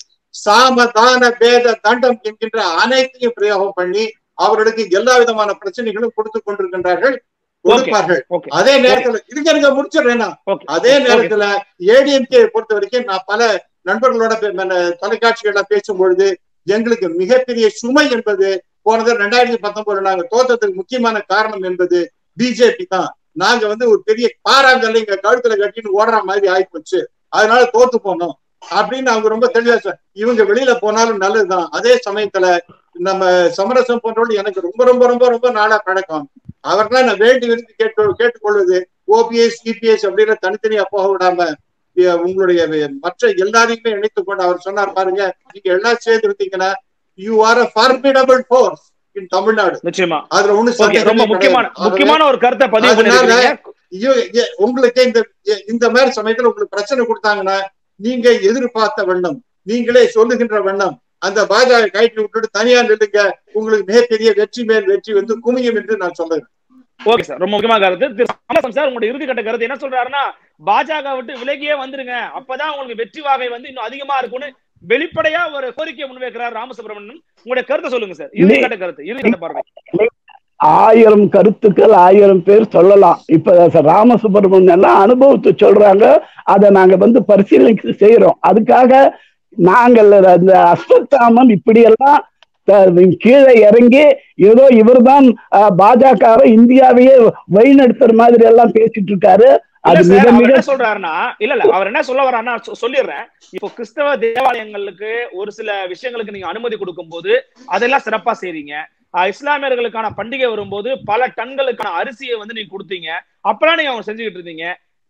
சாமதான பேத தண்டம் என்கின்ற அனைத்தையும் பிரயோகம் பண்ணி அவர்களுக்கு எல்லா விதமான பிரச்சனைகளும் கொடுத்து கொண்டிருக்கின்றார்கள் கொடுப்பார்கள் ஓகே அதே நேரத்துல இருக்க இருக்க முடிச்சிடுறேன் நான். ஓகே அதே நேரத்துல ஏடிஎம்கே பொறுத்த வரைக்கும் நான் பல நண்பர்களோட பே- மன- தொலைக்காட்சிகள்ல பேசும் பொழுது எங்களுக்கு மிகப்பெரிய சுமை என்பது போனது ரெண்டாயிரத்தி பத்தொன்பதுல நாங்க தோத்ததுக்கு முக்கியமான காரணம் என்பது பிஜேபி தான் நாங்க வந்து ஒரு பெரிய பாறாங்கல்ல எங்க கழுத்துல கட்டின்னு ஓடுற மாதிரி ஆயிப்போச்சு அதனால தோத்து போனோம் அப்படின்னு அவங்க ரொம்ப தெளிவா சொ- இவங்க வெளியில போனாலும் நல்லதுதான் அதே சமயத்துல நம்ம சமரசம் போன்றவர்கள் எனக்கு ரொம்ப ரொம்ப ரொம்ப ரொம்ப நாளா பழக்கம் அவர்தான் நான் வேண்டி விரும்பி கேட்டு கேட்டுக்கொள்வது ஓபிஎஸ் சிபிஎஸ் அப்படின்னு தனித்தனியா போக விடாம அஹ் உங்களுடைய வே- மற்ற எல்லாரையுமே இணைத்துக் கொண்டு அவர் சொன்னார் பாருங்க நீங்க எல்லாம் சேர்ந்து இருந்தீங்கன்னா you are a formidable force in Tamil Nadu நிச்சயமா அதுல ஒண்ணு ஓகே ரொம்ப சந்தேகமே முக்கியமான கிடையாது. முக்கியமான ஒரு கருத்தை பதிவு அதனால பண்ணிருக்கீங்க ஐயோ, ஏ- உங்களுக்கு இந்த ஏ- இந்த மாதிரி சமயத்துல உங்களுக்கு பிரச்சனை கொடுத்தாங்கன்னா நீங்க எதிர்பார்த்த வண்ணம் நீங்களே சொல்லுகின்ற வண்ணம் அந்த பாஜக கயிற்று விட்டுட்டு தனியா நில்லுங்க உங்களுக்கு மிகப்பெரிய வெற்றி மேல் வெற்றி வந்து குமியும் என்று நான் சொல்றேன் ஓகே சார் ரொம்ப முக்கியமான கருத்து திரு சமரசம் சார் உங்களுடைய இறுதி கட்ட கருத்து என்ன சொல்றாருன்னா பாஜக விட்டு விலகியே வந்துருங்க அப்பதான் உங்களுக்கு வெற்றி வாகை வந்து இன்னும் அதிகமா இருக்கும்னு வெளிப்படையா ஒரு கோரிக்கையை முன்வைக்கிறார் ராமசுப்ரமணியன் உங்களுடைய கருத்தை சொல்லுங்க சார் இறுதி கட்ட கருத்து இறுதி கட்ட பார்வை ஆயிரம் கருத்துக்கள் ஆயிரம் பேர் சொல்லலாம் இப்ப ராமசுப்ரமணியன் எல்லாம் அனுபவத்தை சொல்றாங்க அதை நாங்க வந்து பரிசீலனை செய்யறோம் அதுக்காக நாங்கள் அந்த அஸ்வத்தாமன் இப்படியெல்லாம் த- கீழே இறங்கி ஏதோ இவர்தான் பாஜக இந்தியாவையே வழிநடத்துற மாதிரி எல்லாம் பேசிட்டு இருக்காரு இல்ல அது சார் மிக அவர் மிக என்ன சொல்றாருன்னா இல்ல இல்ல அவர் என்ன சொல்ல வர்றாருன்னா சொ- சொல்லிடுறேன் இப்போ கிறிஸ்தவ தேவாலயங்களுக்கு ஒரு சில விஷயங்களுக்கு நீங்க அனுமதி கொடுக்கும்போது அதெல்லாம் சிறப்பா செய்றீங்க ஆஹ் இஸ்லாமியர்களுக்கான பண்டிகை வரும்போது பல டன்களுக்கான அரிசியை வந்து நீங்க கொடுத்தீங்க அப்பெல்லாம் நீங்க அவங்க செஞ்சுக்கிட்டு இருந்தீங்க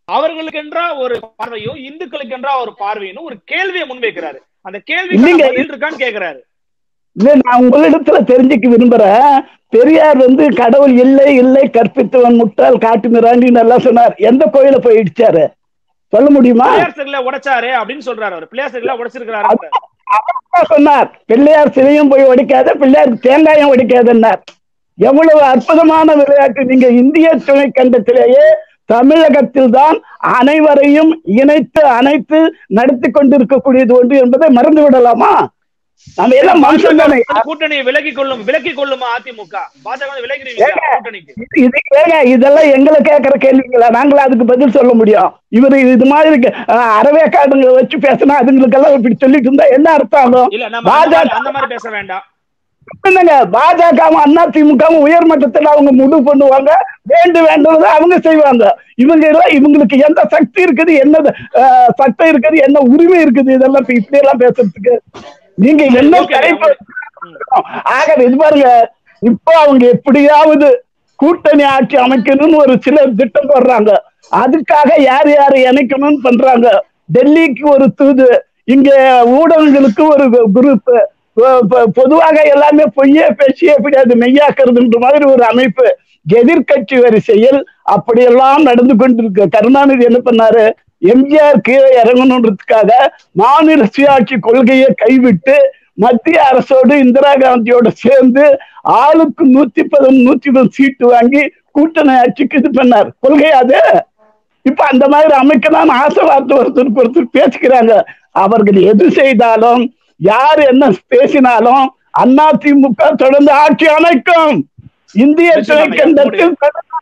அவர்களுக்கென்றா ஒரு பார்வையும் இந்துக்களுக்கென்றா ஒரு பார்வையும் ஒரு கேள்வியை முன்வைக்கிறாரு அந்த கேள்வி இல்லைங்க. பதில் இருக்கான்னு கேக்குறாரு இல்ல நான் உங்களிடத்துல தெரிஞ்சுக்க விரும்புறேன் பெரியார் வந்து கடவுள் இல்லை இல்லை கற்பித்தவன் முட்டாள் காட்டு மிராண்டின்னு எல்லாம் சொன்னார் எந்த கோயில போய் இடிச்சாரு சொல்ல முடியுமா பிள்ளையார் சிலையில உடைச்சாரு அப்படின்னு சொல்றாரு அவர் பிள்ளையார் சிலையில உடைச்சிருக்கிறாரு அவர் சொன்னார் பிள்ளையார் சிலையும் போய் உடைக்காத பிள்ளையார் தேங்காயும் உடைக்காதன்னார் எவ்வளவு அற்புதமான விளையாட்டு நீங்க இந்திய துணை கண்டத்திலேயே தமிழகத்தில் தான் அனைவரையும் இணைத்து அணைத்து நடத்தி கொண்டிருக்கக்கூடியது ஒன்று என்பதை மறந்து விடலாமா நம்ம எல்லாம் மனுஷன் தானே கூட்டணியை விலக்கி கொள்ளும் விலக்கி கொள்ளுமா அதிமுக பாஜக வந்து விலகிறீங்க கூட்டணிக்கு இது- இது ஏங்க இதெல்லாம் எங்களை கேட்கிற கேள்விங்களா நாங்களும் அதுக்கு பதில் சொல்ல முடியும் இவர் இது மாதிரி அஹ், அறவேக்காடுங்களை வச்சு பேசினா அதுங்களுக்கெல்லாம் இப்படி சொல்லிட்டு இருந்தா என்ன அர்த்தம் ஆகும் இல்ல நம்ம அந்த பாஜக மாதிரி- அந்த மாதிரி பேச வேண்டாம் என்னங்க பாஜகவும் அண்ணா திமுகவும் உயர்மட்டத்தில் அவங்க முடிவு பண்ணுவாங்க வேண்டும் வேண்டுவதை அவங்க செய்வாங்க இவங்க எல்லாம் இவங்களுக்கு எந்த சக்தி இருக்குது என்ன அஹ், சட்டம் இருக்குது என்ன உரிமை இருக்குது இதெல்லாம் இப்ப இப்படி எல்லாம் பேசுறதுக்கு நீங்க என்ன Okay, தலைப்பு okay. ஆக இது பாருங்க இப்போ அவங்க எப்படியாவது கூட்டணி ஆட்சி அமைக்கணும்னு ஒரு சிலர் திட்டம் போடுறாங்க அதுக்காக யார் யாரை இணைக்கணும்னு பண்றாங்க டெல்லிக்கு ஒரு தூது இங்க ஊடகங்களுக்கு ஒரு குரூப் பொதுவாக எல்லாமே பொய்யே பேசியே எப்படியாது மெய்யாக்குறதுன்ற மாதிரி ஒரு அமைப்பு எதிர்க்கட்சி வரிசையில் அப்படியெல்லாம் நடந்து கொண்டிருக்கு கருணாநிதி என்ன பண்ணாரு எம்ஜிஆர் கீழே இறங்கணுன்றதுக்காக மாநில சுயாட்சி கொள்கையை கைவிட்டு மத்திய அரசோடு இந்திரா காந்தியோட சேர்ந்து ஆளுக்கு நூத்தி பதினொன்று நூத்தி பத்து சீட்டு வாங்கி கூட்டணி ஆட்சிக்கு இது பண்ணார் கொள்கை அது இப்ப அந்த மாதிரி அமைக்கலாம்னு ஆசை வார்த்தை ஒருத்தருக்கு ஒருத்தர் பேசிக்கிறாங்க அவர்கள் எது செய்தாலும் யார் என்ன பேசினாலும் அண்ணா திமுக தொடர்ந்து ஆட்சி அமைக்கும் இந்திய துணைக்கண்டத்தில்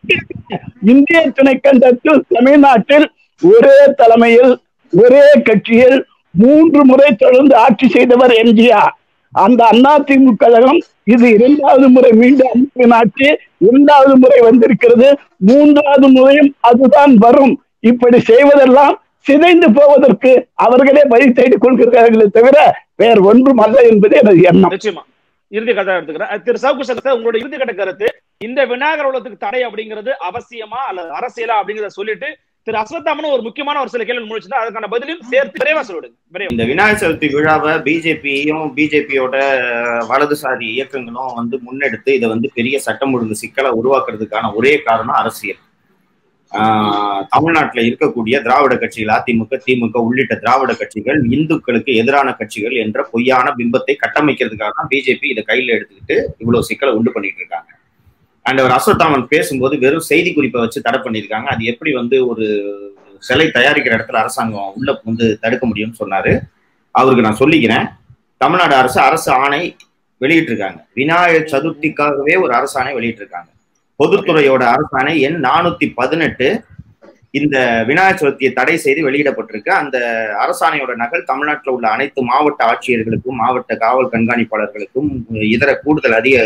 இந்திய துணைக்கண்டத்தில் தமிழ்நாட்டில் ஒரே தலைமையில் ஒரே கட்சியில் மூன்று முறை தொடர்ந்து ஆட்சி செய்தவர் எம்ஜிஆர் அந்த அண்ணா திமுக கழகம் இது இரண்டாவது முறை மீண்டும் அம்மாவின் ஆட்சி இரண்டாவது முறை வந்திருக்கிறது மூன்றாவது முறையும் அதுதான் வரும் இப்படி செய்வதெல்லாம் சிதைந்து போவதற்கு அவர்களே வழி தேடிக் கொள்கிறார்களே தவிர வேறு ஒன்றும் அல்ல என்பது எனது எண்ணம் நிச்சயமா இறுதி கதை எடுத்துக்கிறேன் அஹ் திரு சவுக்கு சங்கர் உங்களோட இறுதி கட்ட கருத்து இந்த விநாயகர் உலகத்துக்கு தடை அப்படிங்கிறது அவசியமா அல்லது அரசியலா அப்படிங்கறத சொல்லிட்டு திரு அஸ்வத்தாமன் ஒரு முக்கியமான ஒரு சில கேள்வி முடிச்சுன்னா அதுக்கான பதிலையும் சேர்த்து விரைவா சொல்லிடுங்க விரைவா இந்த விநாயகர் சதுர்த்தி விழாவை பிஜேபியும் பிஜேபியோட வலதுசாரி இயக்கங்களும் வந்து முன்னெடுத்து இதை வந்து பெரிய சட்டம் ஒழுங்கு சிக்கலை உருவாக்குறதுக்கான ஒரே காரணம் அரசியல் ஆஹ் தமிழ்நாட்டுல இருக்கக்கூடிய திராவிட கட்சிகள் அதிமுக திமுக உள்ளிட்ட திராவிட கட்சிகள் இந்துக்களுக்கு எதிரான கட்சிகள் என்ற பொய்யான பிம்பத்தை கட்டமைக்கிறதுக்காக தான் பிஜேபி இதை கையில எடுத்துக்கிட்டு இவ்வளவு சிக்கலை உண்டு பண்ணிட்டு இருக்காங்க அண்ட் அவர் அஸ்வத்தாமன் பேசும்போது வெறும் செய்தி குறிப்பை வச்சு தடை பண்ணியிருக்காங்க அது எப்படி வந்து ஒரு சிலை தயாரிக்கிற இடத்துல அரசாங்கம் உள்ள வந்து தடுக்க முடியும்னு சொன்னாரு அவருக்கு நான் சொல்லிக்கிறேன் தமிழ்நாடு அரசு அரசு ஆணை வெளியிட்டிருக்காங்க விநாயகர் சதுர்த்திக்காகவே ஒரு அரசாணை வெளியிட்டிருக்காங்க பொதுத்துறையோட அரசாணை எண் நானூத்தி பதினெட்டு இந்த விநாயகர் சதுர்த்தியை தடை செய்து வெளியிடப்பட்டிருக்கு அந்த அரசாணையோட நகல் தமிழ்நாட்டில் உள்ள அனைத்து மாவட்ட ஆட்சியர்களுக்கும் மாவட்ட காவல் கண்காணிப்பாளர்களுக்கும் இதர கூடுதல் அதிக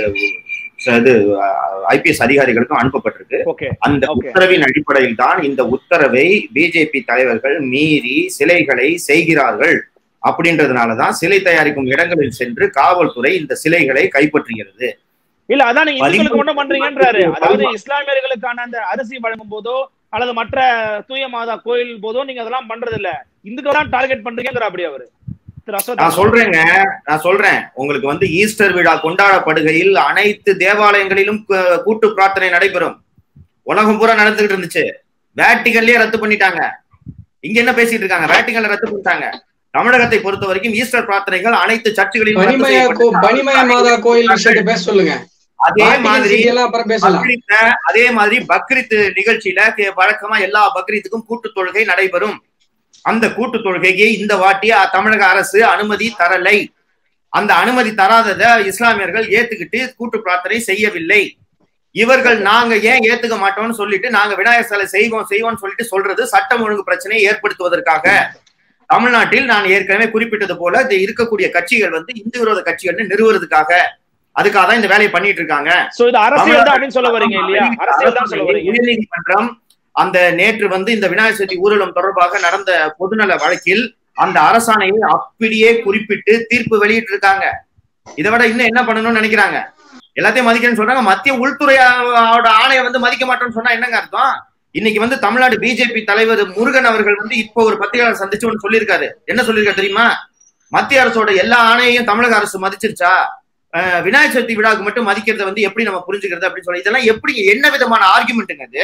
இது ஐபிஎஸ் அதிகாரிகளுக்கும் அனுப்பப்பட்டிருக்கு ஓகே அந்த Okay. உத்தரவின் அடிப்படையில் தான் இந்த உத்தரவை பிஜேபி தலைவர்கள் மீறி சிலைகளை செய்கிறார்கள் அப்படின்றதுனாலதான் சிலை தயாரிக்கும் இடங்களில் சென்று காவல்துறை இந்த சிலைகளை கைப்பற்றுகிறது இல்ல அதான் நீங்க பதிமூணு- இந்துக்களுக்கு மட்டும் பண்றீங்கன்றாரு அதாவது இஸ்லாமியர்களுக்கான அந்த அரிசி வழங்கும் போதோ அல்லது மற்ற தூய மாதா கோயில் போதோ நீங்க அதெல்லாம் பண்றது இல்ல இந்துக்கள் தான் டார்கெட் பண்றீங்கிற அப்படி அவரு திரு நான் அஸ்வத்தாமன் சொல்றேங்க நான் சொல்றேன் உங்களுக்கு வந்து ஈஸ்டர் விழா கொண்டாடப்படுகையில் அனைத்து தேவாலயங்களிலும் கு- கூட்டு பிரார்த்தனை நடைபெறும் உலகம் பூரா நடந்துகிட்டு இருந்துச்சு வேட்டிகன்லயே ரத்து பண்ணிட்டாங்க இங்க என்ன பேசிட்டு இருக்காங்க வேட்டிகன்ல ரத்து பண்ணிட்டாங்க தமிழகத்தை பொறுத்த வரைக்கும் ஈஸ்டர் பிரார்த்தனைகள் அனைத்து சர்ச்சுகளிலும் ரத்து பனிமய கோ- செய்யப்பட்டது. பனிமய மாதா கோயில் விஷயத்தை பேச சொல்லுங்க அதே வாட்டிகன் மாதிரி சிட்டி எல்லாம் அப்புறம் பேசலாம் பக்ரீத்ல அதே மாதிரி பக்ரீத் நிகழ்ச்சியில கே- வழக்கமா எல்லா பக்ரீத்துக்கும் கூட்டு தொழுகை நடைபெறும் அந்த கூட்டு தொழுகைக்கு இந்த வாட்டி அ- தமிழக அரசு அனுமதி தரலை அந்த அனுமதி தராதத இஸ்லாமியர்கள் ஏத்துக்கிட்டு கூட்டு பிரார்த்தனை செய்யவில்லை இவர்கள் நாங்க ஏன் ஏத்துக்க மாட்டோம்னு சொல்லிட்டு நாங்க விநாயகர் சிலை செய்வோம் செய்வோம்னு சொல்லிட்டு சொல்றது சட்டம் ஒழுங்கு பிரச்சனையை ஏற்படுத்துவதற்காக தமிழ்நாட்டில் நான் ஏற்கனவே குறிப்பிட்டது போல இது இருக்கக்கூடிய கட்சிகள் வந்து இந்து விரோத கட்சிகள்னு நிறுவுறதுக்காக அதுக்காக தான் இந்த வேலையை பண்ணிட்டு இருக்காங்க சோ இது அரசியல் தான் அப்படின்னு சொல்ல வரீங்க இல்லையா அரசியல் தான் சொல்ல வரீங்க உயர்நீதிமன்றம் அந்த நேற்று வந்து இந்த விநாயகர் சதுர்த்தி ஊர்வலம் தொடர்பாக நடந்த பொதுநல வழக்கில் அந்த அரசாணையை அப்படியே குறிப்பிட்டு தீர்ப்பு வெளியிட்டு இருக்காங்க இதை விட இன்னும் என்ன பண்ணணும்னு நினைக்கிறாங்க எல்லாத்தையும் மதிக்கணும்னு சொல்றாங்க மத்திய உள்துறையோட ஆணையை வந்து மதிக்க மாட்டோம்னு சொன்னா என்னங்க அர்த்தம் இன்னைக்கு வந்து தமிழ்நாடு பிஜேபி தலைவர் முருகன் அவர்கள் வந்து இப்போ ஒரு பத்திரிகையாளர் சந்திச்சு ஒன்று சொல்லியிருக்காரு என்ன சொல்லியிருக்காரு தெரியுமா மத்திய அரசோட எல்லா ஆணையையும் தமிழக அரசு மதிச்சிருச்சா அஹ் விநாயகர் சதுர்த்தி விழாவுக்கு மட்டும் மதிக்கிறத வந்து எப்படி நம்ம புரிஞ்சுக்கிறது அப்படின்னு சொல்லி இதெல்லாம் எப்படி என்ன விதமான ஆர்குமெண்ட்டுங்க அது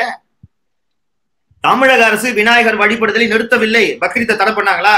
தமிழக அரசு விநாயகர் வழிபடுதலை நிறுத்தவில்லை பக்ரீத்தை தடை பண்ணாங்களா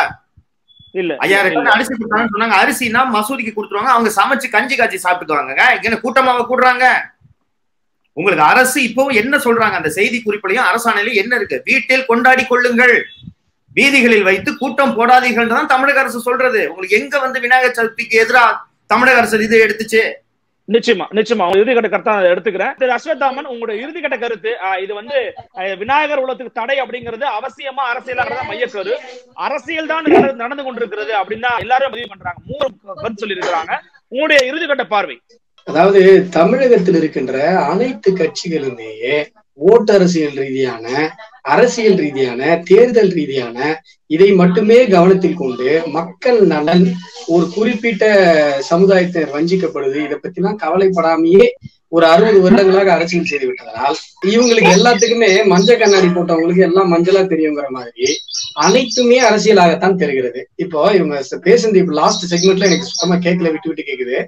இல்ல ஐயாயிரம் டன் அரிசி கொடுத்தாங்கன்னு சொன்னாங்க அரிசினா மசூதிக்கு கொடுத்துருவாங்க அவங்க சமைச்சு கஞ்சி காய்ச்சி சாப்பிட்டுக்குவாங்க இங்க என்ன கூட்டமாக கூடுறாங்க உங்களுக்கு அரசு இப்பவும் என்ன சொல்றாங்க அந்த செய்தி குறிப்பிலையும் அரசாணையிலும் என்ன இருக்கு வீட்டில் கொண்டாடி கொள்ளுங்கள் வீதிகளில் வைத்து கூட்டம் போடாதீர்கள் தான் தமிழக அரசு சொல்றது உங்களுக்கு எங்க வந்து விநாயகர் சதுர்த்திக்கு எதிரா தமிழக அரசு இது எடுத்துச்சு நிச்சயமா நிச்சயமா உங்க இறுதிக்கட்ட கருத்தை நான் எடுத்துக்கிறேன் திரு அஸ்வத்தாமன் உங்களோட இறுதிக்கட்ட கருத்து ஆஹ், இது வந்து ஆஹ், விநாயகர் உலகத்துக்கு தடை அப்படிங்கிறது அவசியமா அரசியலாகிறதா மையக்கரு அரசியல் தான் நடந்து- நடந்து கொண்டிருக்கிறது அப்படின்னா எல்லாரும் பதிவு பண்றாங்க மூணு கருத்து சொல்லி இருக்கிறாங்க உங்களுடைய இறுதிக்கட்ட பார்வை அதாவது தமிழகத்தில் இருக்கின்ற அனைத்து கட்சிகளுமே ஓட்டு அரசியல் ரீதியான அரசியல் ரீதியான தேர்தல் ரீதியான இதை மட்டுமே கவனத்தில் கொண்டு மக்கள் நலன் ஒரு குறிப்பிட்ட சமுதாயத்தினர் வஞ்சிக்கப்படுது இதை பத்திலாம் கவலைப்படாமையே ஒரு அறுபது வருடங்களாக அரசியல் செய்து விட்டதனால் இவங்களுக்கு எல்லாத்துக்குமே மஞ்சள் கண்ணாடி போட்டவங்களுக்கு எல்லாம் மஞ்சளா தெரியுங்கிற மாதிரி அனைத்துமே அரசியலாகத்தான் தெரிகிறது இப்போ இவங்க பேசுனது இப்ப லாஸ்ட் செக்மெண்ட்ல எனக்கு சுத்தமா கேட்கல விட்டு விட்டு கேக்குது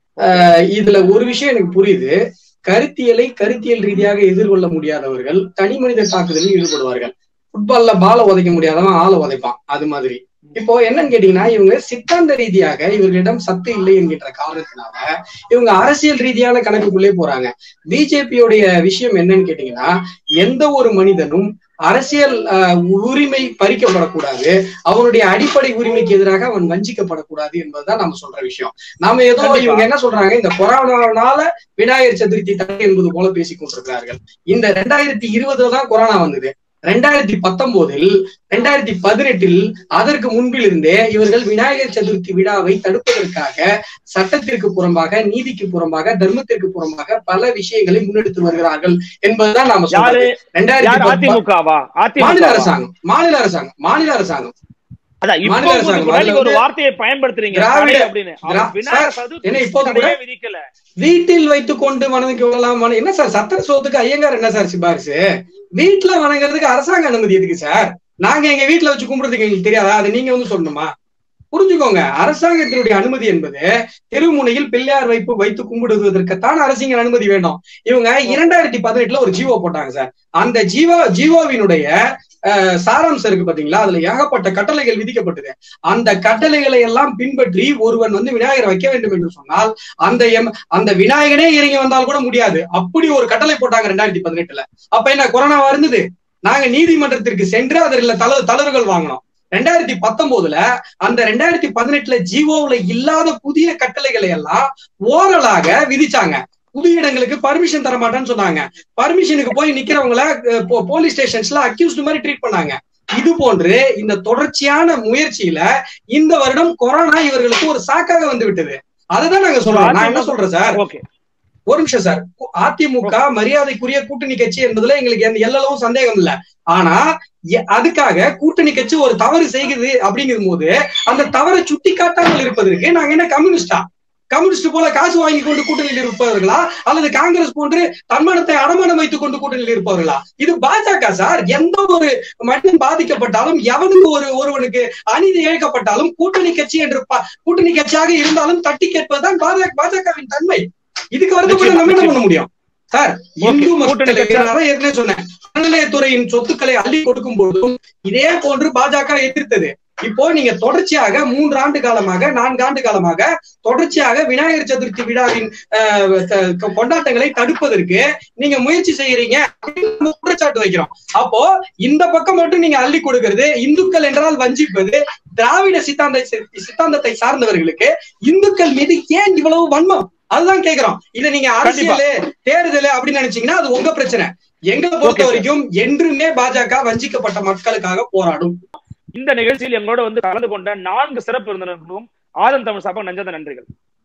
ஆஹ் இதுல ஒரு விஷயம் எனக்கு புரியுது கருத்தியலை கருத்தியல் ரீதியாக எதிர்கொள்ள முடியாதவர்கள் தனி மனித தாக்குதலில் ஈடுபடுவார்கள் ஃபுட்பால்ல பால உதைக்க முடியாதவன் ஆளை உதைப்பான் அது மாதிரி இப்போ என்னன்னு கேட்டீங்கன்னா இவங்க சித்தாந்த ரீதியாக இவர்களிடம் சத்து இல்லை என்கின்ற காரணத்தினால இவங்க அரசியல் ரீதியான கணக்குக்குள்ளே போறாங்க பிஜேபியோடைய விஷயம் என்னன்னு கேட்டீங்கன்னா எந்த ஒரு மனிதனும் அரசியல் ஆஹ், உரிமை பறிக்கப்படக்கூடாது அவனுடைய அடிப்படை உரிமைக்கு எதிராக அவன் வஞ்சிக்கப்படக்கூடாது என்பதுதான் நம்ம சொல்ற விஷயம் நாம ஏதோ கண்டிப்பா. இவங்க என்ன சொல்றாங்க இந்த கொரோனானால விநாயகர் சதுர்த்தி தடை என்பது போல பேசிக் கொண்டிருக்கிறார்கள் இந்த ரெண்டாயிரத்தி இருபதுல தான் கொரோனா வந்தது ரெண்டாயிரத்தி பத்தொன்பதில் ரெண்டாயிரத்தி பதினெட்டில் அதற்கு முன்பில் இருந்தே இவர்கள் விநாயகர் சதுர்த்தி விழாவை தடுப்பதற்காக சட்டத்திற்கு புறம்பாக நீதிக்கு புறம்பாக தர்மத்திற்கு புறம்பாக பல விஷயங்களை முன்னெடுத்து வருகிறார்கள் என்பதுதான் நாம யாரு சொல்றது யார் ரெண்டாயிரத்தி பத்தொன்பது- அதிமுகவா மாநில அதிமுக அரசாங்கம் மாநில அரசாங்கம் மாநில அரசாங்கம் அதான் இப்போ மாநில அரசாங்கம். உங்களுக்கு முன்னாடி அதுல ஒரு வந்து வார்த்தையை பயன்படுத்துறீங்க திராவிட- தடை அப்படின்னு அவர் திரா- விநாயகர் சார், சதுர்த்தி என்ன இப்போது கூட- தடையே விதிக்கல வீட்டில் வைத்துக் கொண்டு வணங்கி கொள்ளலாம் வண- என்ன சார் சத்திர சோத்துக்கு ஐயங்கார் என்ன சார் சிபாரிசு வீட்டுல வணங்குறதுக்கு அரசாங்க அனுமதி எதுக்கு சார் நாங்க எங்க வீட்டுல வச்சு கும்பிடுறதுக்கு எங்களுக்கு தெரியாதா அது நீங்க வந்து சொல்லணுமா புரிஞ்சுக்கோங்க அரசாங்கத்தினுடைய அனுமதி என்பது தெருமுனையில் பிள்ளையார் வைப்பு வைத்து கும்பிடுவதற்குத்தான் அரசியல் அனுமதி வேண்டும் இவங்க இரண்டாயிரத்தி பதினெட்டுல ஒரு ஜீவோ போட்டாங்க சார் அந்த ஜீவோ ஜீவோவினுடைய அஹ், சாராம்சம் இருக்கு பாத்தீங்களா அதுல ஏகப்பட்ட கட்டளைகள் விதிக்கப்பட்டது அந்த கட்டளைகளை எல்லாம் பின்பற்றி ஒருவன் வந்து விநாயகர் வைக்க வேண்டும் என்று சொன்னால் அந்த எம் அந்த விநாயகனே இறங்கி வந்தால் கூட முடியாது அப்படி ஒரு கட்டளை போட்டாங்க ரெண்டாயிரத்தி பதினெட்டுல அப்ப என்ன கொரோனாவா இருந்தது நாங்க நீதிமன்றத்திற்கு சென்று அதில் தள தளர்வுகள் வாங்கினோம் ரெண்டாயிரத்தி பத்தொன்பதுல அந்த ரெண்டாயிரத்தி பதினெட்டுல ஜீவோவுல இல்லாத புதிய கட்டளைகளை எல்லாம் ஓரலாக விதிச்சாங்க புது இடங்களுக்கு பர்மிஷன் தர மாட்டேன்னு சொன்னாங்க பர்மிஷனுக்கு போய் நிக்கிறவங்கள அஹ், போ- போலீஸ் ஸ்டேஷன்ஸ்ல அக்யூஸ்ட் மாதிரி ட்ரீட் பண்ணாங்க இது போன்று இந்த தொடர்ச்சியான முயற்சியில இந்த வருடம் கொரோனா இவர்களுக்கு ஒரு சாக்காக வந்து விட்டது அதுதான் நாங்க சொல்றோம் நான் என்ன சொல்றேன் சார் ஓகே ஒரு நிமிஷம் சார் கு- அதிமுக மரியாதைக்குரிய கூட்டணி கட்சி என்பதுல எங்களுக்கு எந்த எல்லளவும் சந்தேகம் இல்ல ஆனா எ- அதுக்காக கூட்டணி கட்சி ஒரு தவறு செய்யுது அப்படிங்கும் போது அந்த தவறை சுட்டி காட்டாமல் இருப்பதற்கு நாங்க என்ன கம்யூனிஸ்டா கம்யூனிஸ்ட் போல காசு வாங்கி கொண்டு கூட்டணியில் இருப்பவர்களா அல்லது காங்கிரஸ் போன்று தன்மானத்தை அடமானம் வைத்துக் கொண்டு கூட்டணியில் இருப்பவர்களா இது பாஜக சார் எந்த ஒரு மனிதன் பாதிக்கப்பட்டாலும் எவனுக்கு ஒரு ஒருவனுக்கு அநீதி இழைக்கப்பட்டாலும் கூட்டணி கட்சி என்று ப- கூட்டணி கட்சியாக இருந்தாலும் தட்டி கேட்பதுதான் பாஜக பாஜகவின் தன்மை இதுக்கு வருத்தப்பட்டு நம்ம என்ன பண்ண முடியும் சார் இந்து கூட்டணி மக்களை கட்சி- நான் தான் ஏற்கனவே சொன்னேன் அறநிலையத்துறையின் சொத்துக்களை அள்ளி கொடுக்கும் போதும் இதே போன்று பாஜக எதிர்த்தது இப்போ நீங்க தொடர்ச்சியாக மூன்று ஆண்டு காலமாக நான்கு ஆண்டு காலமாக தொடர்ச்சியாக விநாயகர் சதுர்த்தி விழாவின் அஹ், த- கொண்டாட்டங்களை தடுப்பதற்கு நீங்க முயற்சி செய்யறீங்க அப்படின்னு நம்ம குற்றச்சாட்டு வைக்கிறோம் அப்போ இந்த பக்கம் மட்டும் நீங்க அள்ளி கொடுக்கிறது இந்துக்கள் என்றால் வஞ்சிப்பது திராவிட சித்தாந்த சித்தாந்தத்தை சார்ந்தவர்களுக்கு இந்துக்கள் மீது ஏன் இவ்வளவு வன்மம் அதுதான் கேக்குறோம் இதை நீங்க அரசியல் தேர்தல் அப்படின்னு நினைச்சீங்கன்னா அது உங்க பிரச்சனை எங்களை பொறுத்த Okay, sir. வரைக்கும் என்றுமே பாஜக வஞ்சிக்கப்பட்ட மக்களுக்காக போராடும் இந்த நிகழ்ச்சியில் எங்களோட வந்து கலந்து கொண்ட நான்கு சிறப்பு விருந்தினர்களும் ஆதன் தமிழ் சார்பாக நெஞ்சத நன்றிகள்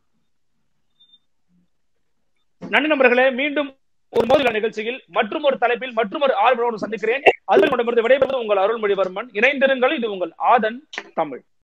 நன்றி நண்பர்களே மீண்டும் ஒரு மோதில நிகழ்ச்சியில் மற்றும் ஒரு தலைப்பில் மற்றும் ஒரு ஆர்வலோடு சந்திக்கிறேன் அதில் விடைபெறுவது உங்கள் அருள்மொழிவர்மன் இணைந்திருங்கள் இது உங்கள் ஆதன் தமிழ்